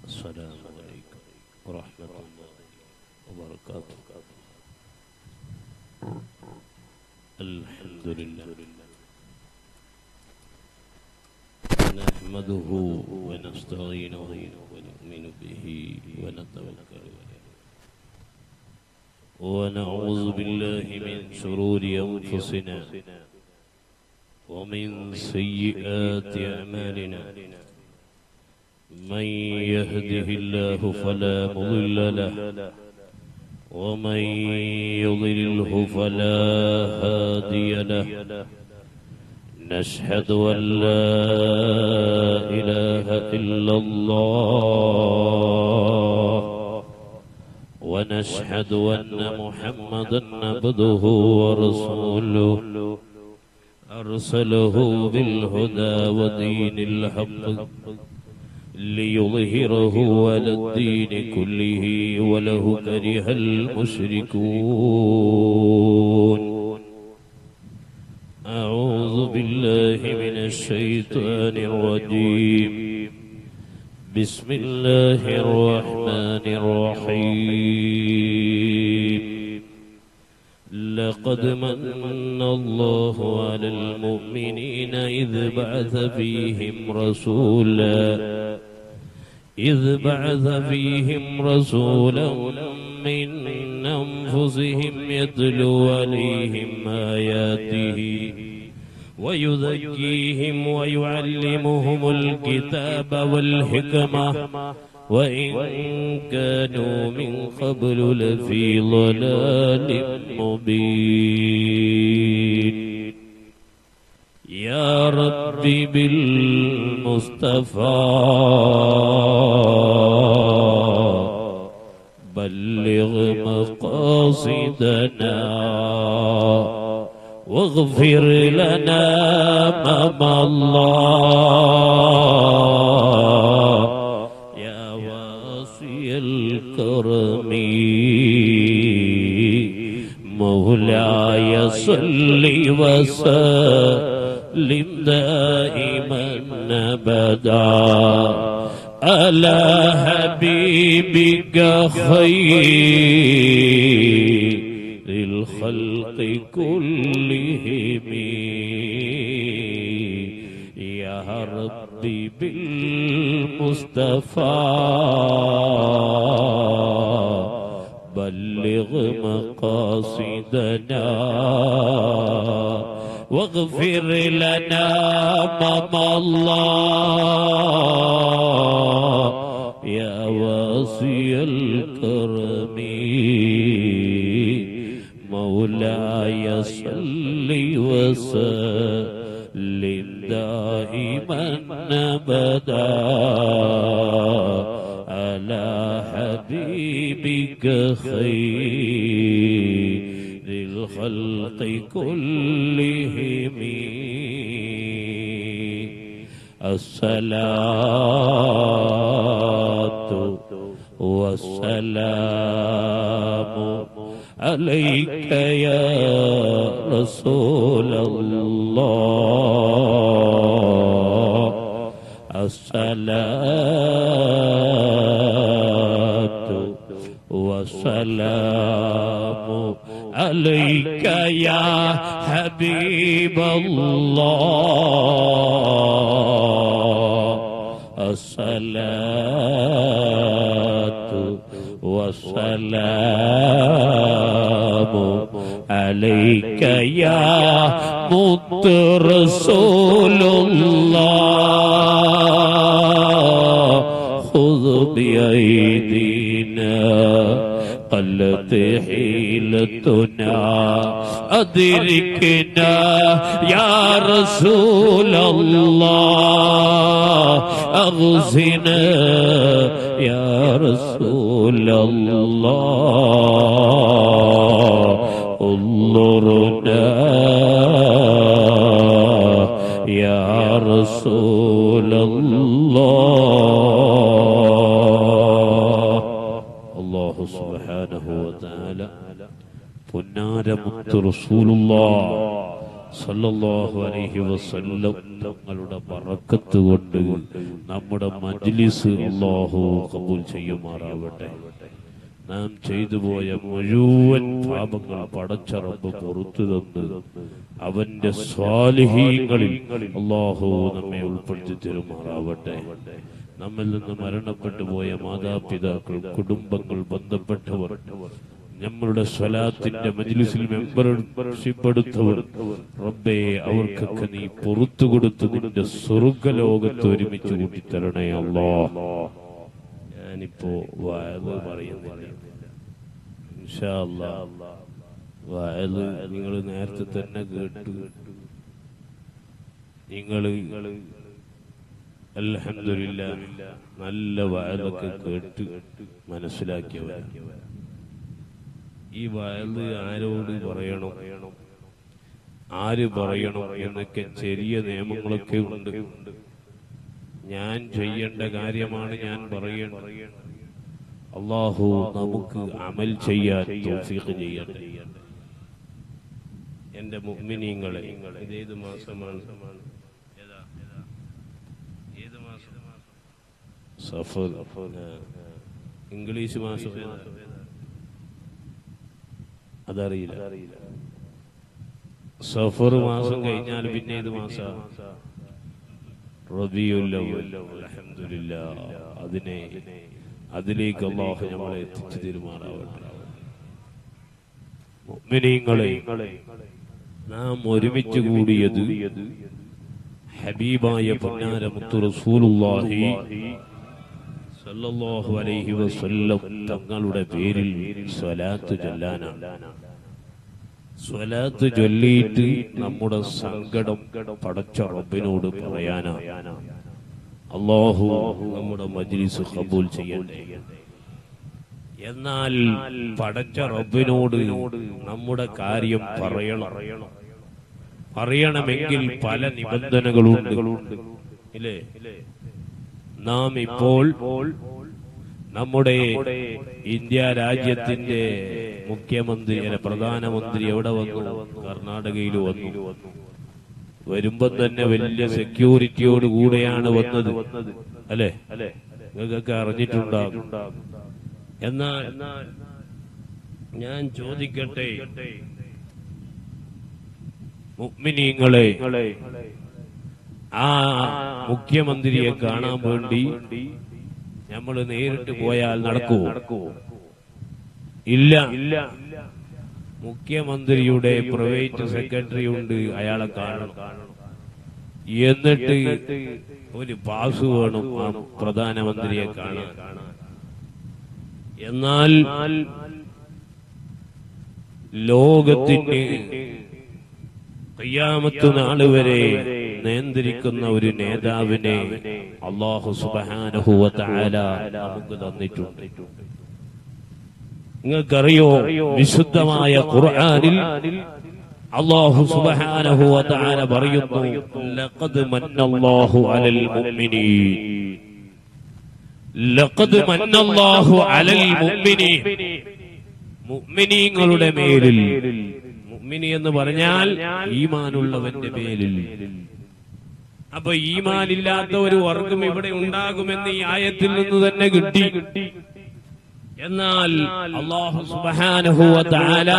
السلام عليكم ورحمة الله وبركاته الحمد لله نحمده ونستعينه ونؤمن به ونتوكل عليه ونعوذ بالله من شرور أنفسنا ومن سيئات أعمالنا من يهده الله فلا مضل له ومن يضلله فلا هادي له نشهد أن لا إله إلا الله ونشهد أن محمدا عبده ورسوله أرسله بالهدى ودين الحق ليظهره على الدين كله وله كره المشركون أعوذ بالله من الشيطان الرجيم بسم الله الرحمن الرحيم لقد من الله على المؤمنين إذ بعث فيهم رسولا إذ بعث فيهم رسولا من أنفسهم يتلو عليهم آياته ويزكيهم ويعلمهم الكتاب والحكمة وإن كانوا من قبل لفي ضلال مبين يا رب بالمصطفى بلغ مقاصدنا واغفر لنا ما الله يا واسي الكرم مولاي صل وسلم دائما ابدا على حبيبك خير الخلق كلهم يا ربي بالمصطفى بلغ مقاصدنا واغفر لنا ما الله يا واسي الكرم مولاي صل وسلم دائما ابدا على حبيبك خير الخلق كلهم الصلاة والسلام عليك يا رسول الله الصلاة والسلام عليك يا حبيب الله الصلاة والسلام عليك يا مت رسول الله خذ بأيدينا قلت حيلتنا أدركنا يا رسول الله أغزنا يا رسول الله انظرنا يا رسول الله الله سبحانه وتعالى പൊന്നാരമുത്ത് റസൂലുള്ള സല്ലല്ലാഹു അലൈഹി വസല്ലം തങ്ങളുടെ ബറക്കത്ത് കൊണ്ട് നമ്മുടെ മജ്ലിസ് അല്ലാഹു കബൂൽ ചെയ്യുമാറാവട്ടെ നാം ചെയ്തു പോയ മുഴുവൻ പാപങ്ങൾ പടച്ച റബ്ബ് പുറത്തു തന്ന് അവന്റെ സ്വാലിഹീങ്ങളിൽ അള്ളാഹു നമ്മെ ഉൾപ്പെടുത്തി തരുമാറാവട്ടെ നമ്മിൽ നിന്ന് മരണപ്പെട്ടു പോയ മാതാപിതാക്കൾ കുടുംബങ്ങൾ ബന്ധപ്പെട്ടവർ നമ്മളുടെ സ്വലാത്തിന്റെ മജ്ലിസിൽ മെമ്പർഷിപ്പ് എടുത്തവർ റബ്ബേ അവർക്കൊക്കെ നീ പുറത്തു കൊടുത്ത് നിന്റെ സ്വർഗലോകത്ത് ഒരുമിച്ച് കൂട്ടിത്തരണേ അല്ലാ ഞാനിപ്പോ വയത് പറയുന്നില്ല ഇൻഷാ അല്ലാ വയത് നിങ്ങൾ നേരത്തെ തന്നെ കേട്ടു നിങ്ങള് അൽഹംദുലില്ല നല്ല വയലൊക്കെ കേട്ട് മനസ്സിലാക്കിയവർ ഈ വയല് ആരോട് പറയണം ആര് പറയണം എന്നൊക്കെ ചെറിയ നിയമങ്ങളൊക്കെ ഉണ്ട് ഞാൻ ചെയ്യേണ്ട കാര്യമാണ് ഞാൻ പറയേണ്ടത് അള്ളാഹു നമുക്ക് അമൽ ചെയ്യാൻ തൗഫീഖ് ചെയ്യട്ടെ എന്റെ മുഅ്മിനീങ്ങളെ ഇതേത് മാസമാണ് ഏതാ? ഏത് മാസം സഫർ ആ. ഇംഗ്ലീഷ് മാസം ഏതാ? അതറിയില്ല സഫർ മാസം കഴിഞ്ഞാൽ പിന്നെ ഏത് മാസം റബിയുൽ അവ്വൽ. അൽഹംദുലില്ലാ. അതിനെ അതിലേക്ക് അള്ളാഹു നമ്മളെ എത്തിച്ചു തീരുമാനാവട്ടെ മുഅ്മിനീങ്ങളെ നാം ഒരുമിച്ച് കൂടിയത് ഹബീബായ പൊന്നാര മുത്തു റസൂലുള്ളാഹി സല്ലല്ലാഹു അലൈഹി വസല്ലം തങ്ങളുടെ പേരിൽ സ്വലാത്ത് ചൊല്ലാനാണ് സ്വലാത്ത് ചൊല്ലിയിട്ട് നമ്മുടെ സങ്കടം പടച്ച റബ്ബിനോട് പറയാനാണ് അള്ളാഹു നമ്മുടെ മജ്ലിസ് കബൂൽ ചെയ്യട്ടെ എന്നാൽ പടച്ച റബ്ബിനോട് നമ്മുടെ കാര്യം പറയണം പറയണമെങ്കിൽ പല നിബന്ധനകളുണ്ട് ഇല്ലേ നാം ഇപ്പോൾ നമ്മുടെ ഇന്ത്യ രാജ്യത്തിന്റെ മുഖ്യമന്ത്രി അല്ല പ്രധാനമന്ത്രി എവിടെ വന്നു കർണാടകയിൽ വന്നു വരുമ്പോ തന്നെ വലിയ സെക്യൂരിറ്റിയോട് കൂടെയാണ് വന്നത് അല്ലെ നിങ്ങൾക്കൊക്കെ അറിഞ്ഞിട്ടുണ്ടാകും എന്നാൽ ഞാൻ ചോദിക്കട്ടെ മുഗ്മിനീങ്ങളെ ആ മുഖ്യമന്ത്രിയെ കാണാൻ വേണ്ടി നമ്മൾ നേരിട്ട് പോയാൽ നടക്കുവോ ഇല്ല ഇല്ല മുഖ്യമന്ത്രിയുടെ പ്രൈവറ്റ് സെക്രട്ടറി ഉണ്ട് അയാളെ കാണണം എന്നിട്ട് ഒരു പാസ് വേണം ആ പ്രധാനമന്ത്രിയെ കാണാൻ എന്നാൽ ലോകത്തിന് കയ്യാമത്ത് നാള് വരെ നിയന്ത്രിക്കുന്ന ഒരു നേതാവിനെ അള്ളാഹു സുബാനഹുവ താല നമുക്ക് തന്നിട്ടുണ്ട് നിങ്ങൾക്കറിയോ വിശുദ്ധമായ ഖുർആനിൽ അള്ളാഹു സുബ്ഹാനഹു വ തആല പറയുന്നു ലഖദ് മന്നല്ലാഹു അലൽ മുഅ്മിനീൻ ലഖദ് മന്നല്ലാഹു അലൽ മുഅ്മിനീൻ മുഅ്മിനീങ്ങളുടെ മേലിൽ മുഅ്മിനി എന്ന് പറഞ്ഞാൽ ഈമാനുള്ളവന്റെ പേരിൽ അപ്പൊ ഈമാനില്ലാത്ത ഒരു വർഗം ഇവിടെ ഉണ്ടാകുമെന്ന് ഈ ആയത്തിൽ നിന്ന് തന്നെ കിട്ടി എന്നാൽ അള്ളാഹു സുബ്ഹാനഹു വ തആല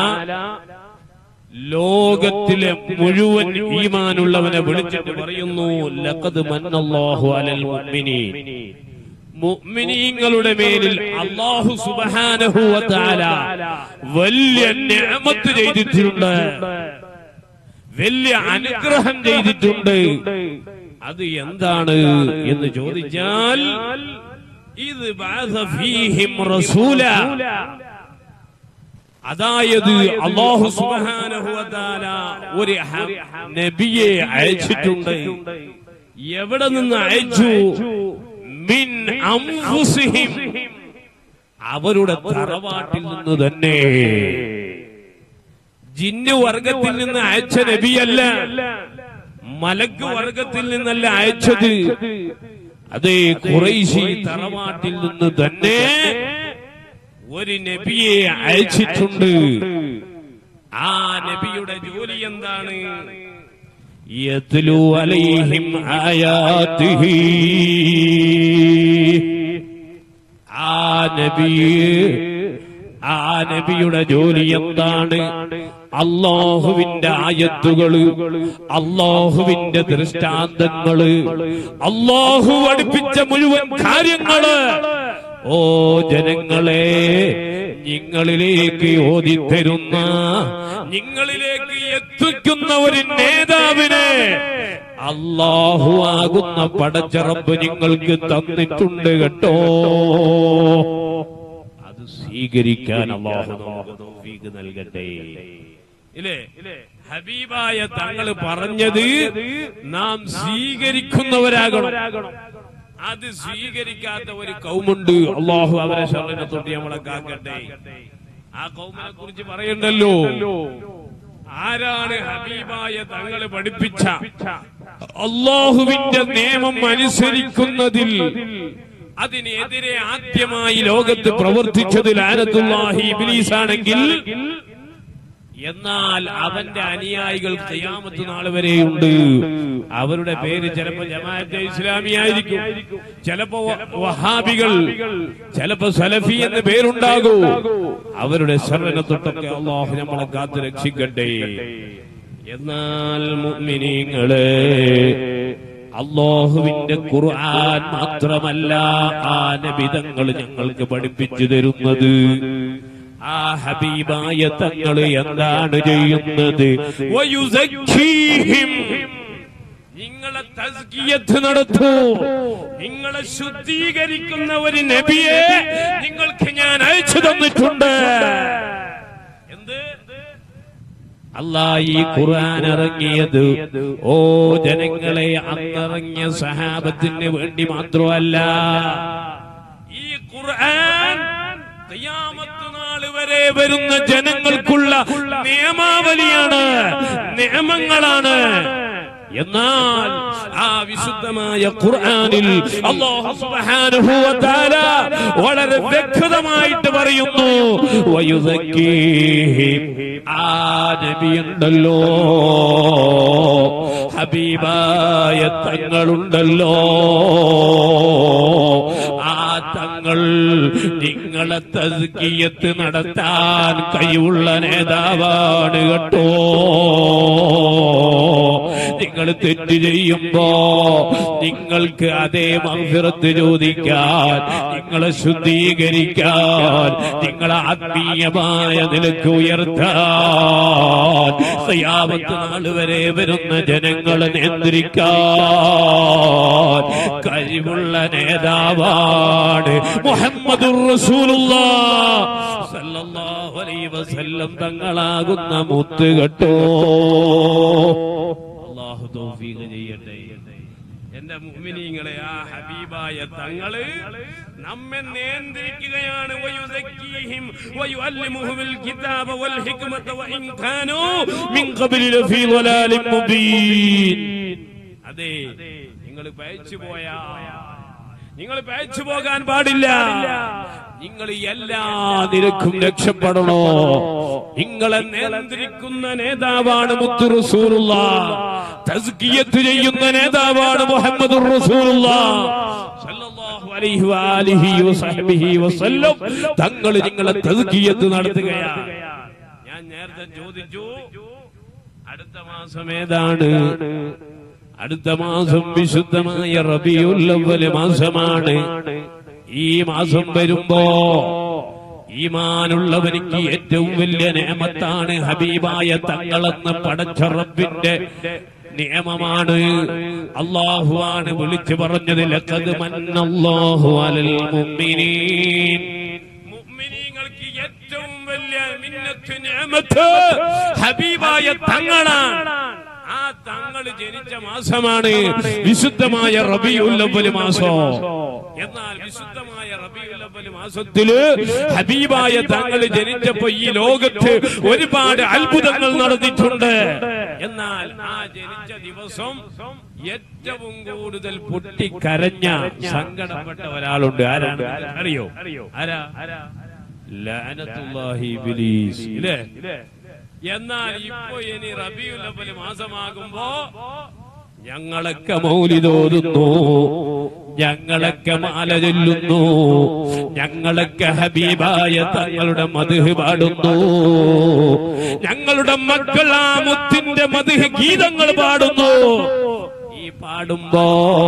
ലോകത്തിലെ മുഴുവൻ ഈമാനുള്ളവനെ വിളിച്ചിട്ട് പറയുന്നു ലഖദ് മന്നല്ലാഹു അലൽ മുഅ്മിനീൻ മുഅ്മിനീങ്ങളുടെ മേലിൽ അള്ളാഹു സുബ്ഹാനഹു വ തആല വലിയ നിഅമത്ത് ചെയ്തിട്ടുണ്ട് വലിയ അനുഗ്രഹം ചെയ്തിട്ടുണ്ട് അത് എന്താണ് എന്ന് ചോദിച്ചാൽ ഇത് ബഅസ ഫീഹിം റസൂല അതായത് അള്ളാഹു സുബ്ഹാനഹു വ തആല ഒരു ഹ- നബിയെ അയച്ചിട്ടുണ്ട് എവിടെ നിന്ന് അയച്ചു മിൻ അൻഫുസിഹിം അവരുടെ തറവാട്ടിൽ നിന്ന് തന്നെ ജിന്നു വർഗത്തിൽ നിന്ന് അയച്ച നബിയല്ല മലക്ക് വർഗത്തിൽ നിന്നല്ല അയച്ചത് അതേ കുറൈശി തറവാട്ടിൽ നിന്ന് തന്നെ ഒരു നബിയെ അയച്ചിട്ടുണ്ട് ആ നബിയുടെ ജോലി എന്താണ് يتلو عليهم آياته ആ നബി ആ നബിയുടെ ജോലി എന്താണ് അള്ളാഹുവിന്റെ ആയത്തുകള് അള്ളാഹുവിന്റെ ദൃഷ്ടാന്തങ്ങള് അള്ളാഹു പഠിപ്പിച്ച മുഴുവൻ കാര്യങ്ങള് ഓ ജനങ്ങളെ നിങ്ങളിലേക്ക് ഓതിത്തരുന്ന നിങ്ങളിലേക്ക് എത്തിക്കുന്ന ഒരു നേതാവിനെ അള്ളാഹു ആകുന്ന പടച്ചറപ്പ് നിങ്ങൾക്ക് തന്നിട്ടുണ്ട് കേട്ടോ അത് സ്വീകരിക്കാൻ അള്ളാഹു നമുക്ക് തൗഫീഖ് നൽകട്ടെ ഇല്ലേ ഹബീബായ തങ്ങൾ പറഞ്ഞത് നാം സ്വീകരിക്കുന്നവരാകണം അത് സ്വീകരിക്കാത്ത ഒരു കൗമുണ്ട് അള്ളാഹു അവരെ ശരണനെ തൊട്ട് നമ്മളെ കാക്കട്ടെ ആ കൗമിനെ കുറിച്ച് പറയണ്ടല്ലോ ആരാണ് ഹബീബായ തങ്ങൾ പഠിപ്പിച്ച അള്ളാഹുവിന്റെ നിയമം അനുസരിക്കുന്നതിൽ അതിനെതിരെ ആദ്യമായി ലോകത്ത് പ്രവർത്തിച്ചത് ലാനത്തുല്ലാഹി ഇബ്ലീസ് ആണെങ്കിൽ എന്നാൽ അവന്റെ അനുയായികൾ ഖിയാമത്ത് നാൾ വരെയുണ്ട് അവരുടെ പേര് ചിലപ്പോ ജമാഅത്തെ ഇസ്ലാമി ആയിരിക്കും ചിലപ്പോ വ- വഹാബികൾ ചിലപ്പോ സലഫി എന്ന് പേരുണ്ടാകൂ അവരുടെ ശരണ തൊട്ടൊക്കെ അള്ളാഹു നമ്മളെ കാത്തു രക്ഷിക്കട്ടെ എന്നാൽ മുഅ്മിനീങ്ങളെ അള്ളാഹുവിന്റെ ഖുർആൻ മാത്രമല്ല ആ നബിതങ്ങൾ ഞങ്ങൾക്ക് പഠിപ്പിച്ചു തരുന്നത് ആ ഹബീബായ തങ്ങൾ എന്താണ് ചെയ്യുന്നത് വയുസക്കീഹിം. നിങ്ങളെ തസ്കിയത്ത് നടത്തൂ നിങ്ങളെ ശുദ്ധീകരിക്കുന്ന ഒരു നബിയെ നിങ്ങൾക്ക് ഞാൻ അയച്ചു തന്നിട്ടുണ്ട് എന്ത് അല്ലാ ഈ ഖുർആൻ ഇറങ്ങിയത് ഓ ജനങ്ങളെ അന്നിറങ്ങിയ സഹാബത്തിന് വേണ്ടി മാത്രമല്ല ഈ ഖുർആൻ ഖിയാമത്ത് നാൾ വരെ വരുന്ന ജനങ്ങൾക്കുള്ള നിയമാവലിയാണ് നിയമങ്ങളാണ് എന്നാൽ ആ വിശുദ്ധമായ ഖുർആനിൽ അല്ലാഹു സുബ്ഹാനഹു വ തആല വളരെ വ്യക്തമായിട്ട് പറയുന്നു വയുസക്കീഹിം ആ നബിയുണ്ടല്ലോ ഹബീബായ തങ്ങളുണ്ടല്ലോ ആ തങ്ങൾ നിങ്ങളെ തസ്കിയത്ത് നടത്താൻ കഴിവുള്ള നേതാവാണ് കേട്ടോ നിങ്ങൾ തെറ്റ് ചെയ്യുമ്പോ നിങ്ങൾക്ക് അതേ മഹഫിറത്ത് ചോദിക്കാൻ നിങ്ങളെ ശുദ്ധീകരിക്കാൻ നിങ്ങളെ ആത്മീയമായ നിലക്ക് ഉയർത്താൻ സയാമത്ത് നാൾ വരെ വരുന്ന ജനങ്ങളെ നിയന്ത്രിക്കാൻ കഴിവുള്ള നേതാവാണ് മുഹമ്മദുർ റസൂലുള്ളാഹ് സല്ലല്ലാഹു അലൈഹി വസല്ലം തങ്ങളാകുന്ന മുത്ത് കേട്ടോ അള്ളാഹു തൗഫീഖ് ചെയ്യട്ടെ എന്റെ മുഅ്മിനീങ്ങളെ ആ ഹബീബായ തങ്ങള് നമ്മെ നിയന്ത്രിക്കുകയാണ് വയുസക്കീഹിം വയുഅല്ലിമുഹുൽ കിതാബ വൽ ഹിക്മത വഇൻ കാനൂ മിൻ ഖബ്ലി ലഫീ ളലാലിൻ മുബീൻ അതെ നിങ്ങൾ പയച്ചു പോയാ നിങ്ങൾ പയച്ചു പോകാൻ പാടില്ല നിങ്ങൾ എല്ലാ നിരക്കും രക്ഷപ്പെടണോ നിങ്ങളെ നിയന്ത്രിക്കുന്ന നേതാവാണ് മുത്തു റസൂലുള്ള തസ്കിയത്ത് ചെയ്യുന്ന നേതാവാണ് മുഹമ്മദ് റസൂലുള്ള സല്ലല്ലാഹു അലൈഹി വആലിഹി വസഹ്ബിഹി വസല്ലം തങ്ങൾ നിങ്ങളെ തസ്കിയത്ത് നടത്തുകയാണ് ഞാൻ നേരത്തെ ചോദിച്ചു അടുത്ത മാസം ഏതാണ് അടുത്ത മാസം വിശുദ്ധമായ റബിയുൽ അവ്വൽ മാസമാണ് ഈ മാസം വരുമ്പോ ഈമാനുള്ളവനിക്ക് ഏറ്റവും വലിയ നിയമത്താണ് ഹബീബായ തങ്ങളെന്ന് പടച്ച റബ്ബിന്റെ നിയമമാണ് അള്ളാഹുവാണ് വിളിച്ചു പറഞ്ഞത് ലഖദ് മന്നല്ലാഹു അലൽ മുഅ്മിനീൻ മുഅ്മിനീങ്ങൾക്ക് ഏറ്റവും വലിയ മിന്നത്ത് നിഅമത്ത് ഹബീബായ തങ്ങളാണ് ആ തങ്ങൾ ജനിച്ച മാസമാണ് വിശുദ്ധമായ റബിയുൽ അവ്വൽ മാസം എന്നാൽ വിശുദ്ധമായ റബിയുൽ അവ്വൽ മാസത്തില് ഹബീബായ തങ്ങൾ ജനിച്ചപ്പോ ഈ ലോകത്ത് ഒരുപാട് അത്ഭുതങ്ങൾ നടന്നിട്ടുണ്ട് എന്നാൽ ആ ജനിച്ച ദിവസം ഏറ്റവും കൂടുതൽ പൊട്ടിക്കരഞ്ഞ സങ്കടപ്പെട്ട ഒരാളുണ്ട് ആരാണ് അറിയോ ആരാ ലാനത്തുല്ലാഹി ഇബ്ലീസ് ഇല്ലേ എന്നാൽ ഇപ്പൊ ഇനി റബിയുൽ അവ്വൽ മാസമാകുമ്പോ ഞങ്ങളൊക്കെ മൗലിതോതുന്നു ഞങ്ങളൊക്കെ മാല ചൊല്ലുന്നു ഞങ്ങളൊക്കെ ഹബീബായ തങ്ങളുടെ മധു പാടുന്നു ഞങ്ങളുടെ മക്കൾ ആ മുത്തിന്റെ മധു ഗീതങ്ങൾ പാടുന്നു ഈ പാടുമ്പോ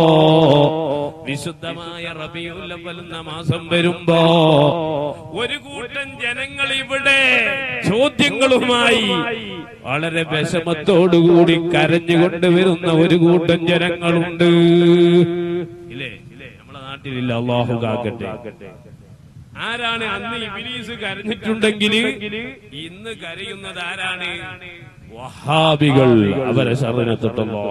വിശുദ്ധമായ റബിയുല്ലവൽ എന്ന മാസം വരുമ്പോ ഒരു കൂട്ടം ജനങ്ങൾ ഇവിടെ ചോദ്യങ്ങളുമായി വളരെ വിഷമത്തോടുകൂടി കരഞ്ഞുകൊണ്ട് വരുന്ന ഒരു കൂട്ടം ജനങ്ങളുണ്ട് ഇല്ലേ നമ്മളെ നാട്ടിലില്ല അള്ളാഹു കാക്കട്ടെ ആരാണ് അന്ന് ഇബിലീസ് കരഞ്ഞിട്ടുണ്ടെങ്കിൽ ഇന്ന് കരയുന്നത് ആരാണ് വഹാബികൾ അവരെ ശരണത്തിട്ടുള്ളോ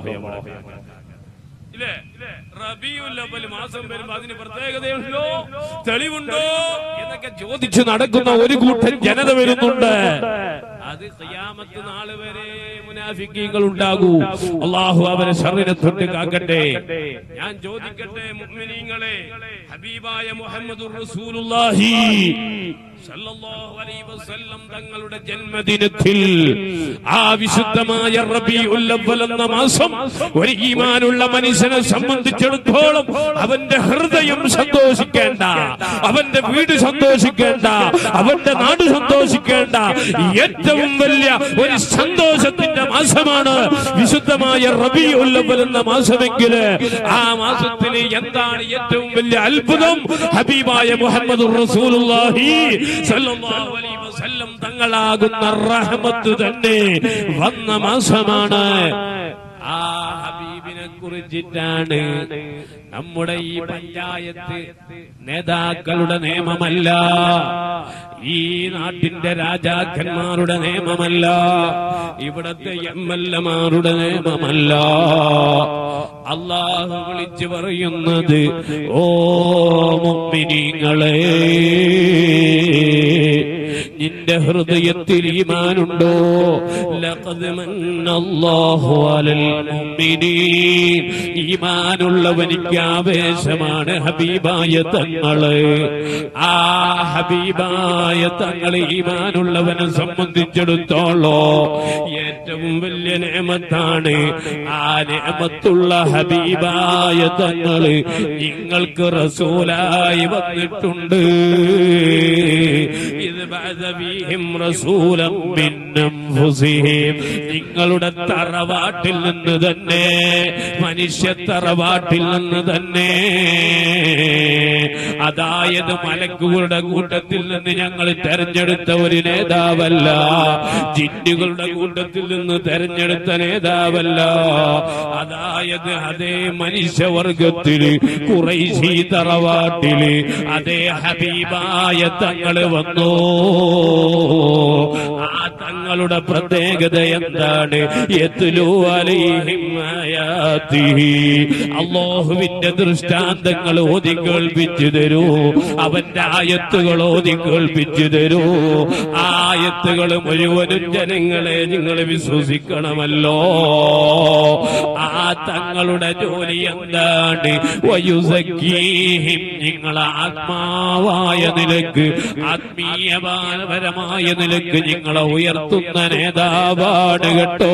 ഇല്ലേ റബിയുൽ അവ്വൽ മാസം വരുമ്പോ അതിന് പ്രത്യേകതയുണ്ടോ തെളിവുണ്ടോ എന്നൊക്കെ ചോദിച്ചു നടക്കുന്ന ഒരു കൂട്ടം ജനത വരുന്നുണ്ട് അത് ഖിയാമത്ത് നാള് വരെ മുനാഫിക്കീങ്ങൾ ഉണ്ടാകൂ അള്ളാഹു അവരെ ശറിനെ തൊട്ട് കാക്കട്ടെ ഞാൻ ചോദിക്കട്ടെ മുഅ്മിനീങ്ങളെ ഹബീബായ മുഹമ്മദുർ റസൂലുള്ളാഹി സല്ലല്ലാഹു അലൈഹി വസല്ലം തങ്ങളുടെ ജന്മദിനത്തിൽ ആ വിശുദ്ധമായ റബീഉൽ അവ്വൽ എന്ന മാസം ഒരു ഈമാനുള്ള മനുഷ്യനെ സംബന്ധിച്ചിടത്തോളം അവന്റെ ഹൃദയം സന്തോഷിക്കേണ്ട അവന്റെ വീട് സന്തോഷിക്കേണ്ട അവന്റെ നാട് സന്തോഷിക്കേണ്ട ഏറ്റവും വലിയ ഒരു സന്തോഷത്തിന്റെ മാസമാണ് വിശുദ്ധമായ റബീഉൽ അവ്വൽ എന്ന മാസമെങ്കിൽ ആ മാസത്തിൽ എന്താണ് ഏറ്റവും വലിയ അത്ഭുതം ഹബീബായ മുഹമ്മദ് റസൂലുള്ളാഹി സല്ലല്ലാഹു അലൈഹി വസല്ലം തങ്ങളാകുന്ന റഹ്മത്ത് തന്നെ വന്ന മാസമാണ് ആ ഹബീബിനെ കുറിച്ചിട്ടാണ് നമ്മുടെ ഈ പഞ്ചായത്ത് നേതാക്കളുടെ നിയമമല്ല ഈ നാട്ടിന്റെ രാജാക്കന്മാരുടെ നിയമമല്ല ഇവിടത്തെ എം എൽ എമാരുടെ നിയമമല്ല അള്ളാഹു വിളിച്ചു പറയുന്നത് ഓ മുമ്പിനിങ്ങളെ നിന്റെ ഹൃദയത്തിൽ ഈമാനുണ്ടോ ലഖദ് മന്നല്ലാഹു അലൽ മുഅ്മിനീൻ ഈമാനുള്ളവനിക്ക് ആവേശമാണ് ഹബീബായ തങ്ങള് ആ ഹബീബായ തങ്ങൾ ഈമാനുള്ളവനെ സംബന്ധിച്ചിടത്തോളോ ഏറ്റവും വലിയ നേമത്താണ് ആ നേമത്തുള്ള ഹബീബായ തങ്ങള് നിങ്ങൾക്ക് റസൂലായി വന്നിട്ടുണ്ട് ഇത് ബഅദബിഹിം റസൂലം മിൻ അൻഫുസിഹിം നിങ്ങളുടെ തറവാട്ടിൽ നിന്ന് തന്നെ മനുഷ്യ തറവാട്ടിൽ നിന്ന് തന്നെ അതായത് മലക്കുകളുടെ കൂട്ടത്തിൽ നിന്ന് ഞങ്ങൾ തെരഞ്ഞെടുത്ത ഒരു നേതാവല്ല ജിന്നുകളുടെ കൂട്ടത്തിൽ നിന്ന് തെരഞ്ഞെടുത്ത നേതാവല്ല അതായത് അതേ മനുഷ്യവർഗത്തിൽ കുറൈശി തറവാട്ടില് അതേ ഹബീബായ തങ്ങള് വന്നു ആ തങ്ങളുടെ പ്രത്യേകത എന്താണ് യത്ലു അലൈഹിം ആയാതിഹി അല്ലാഹുവിന്റെ ദൃഷ്ടാന്തങ്ങൾ ഓതി കേൾപ്പിച്ചു തരൂ അവന്റെ ആയത്തുകൾ ഓതി കേൾപ്പിച്ചു തരൂ ആ ആയത്തുകൾ മുഴുവനും ജനങ്ങളെ നിങ്ങൾ വിശ്വസിക്കണമല്ലോ ആ തങ്ങളുടെ ജോലി എന്താണ് വയുസക്കീഹിം നിങ്ങൾ ആത്മാവായ നിലക്ക് ആത്മീയപരമായ നിലക്ക് നിങ്ങളെ ഉയർത്തുന്ന നേതാവാണ് കേട്ടോ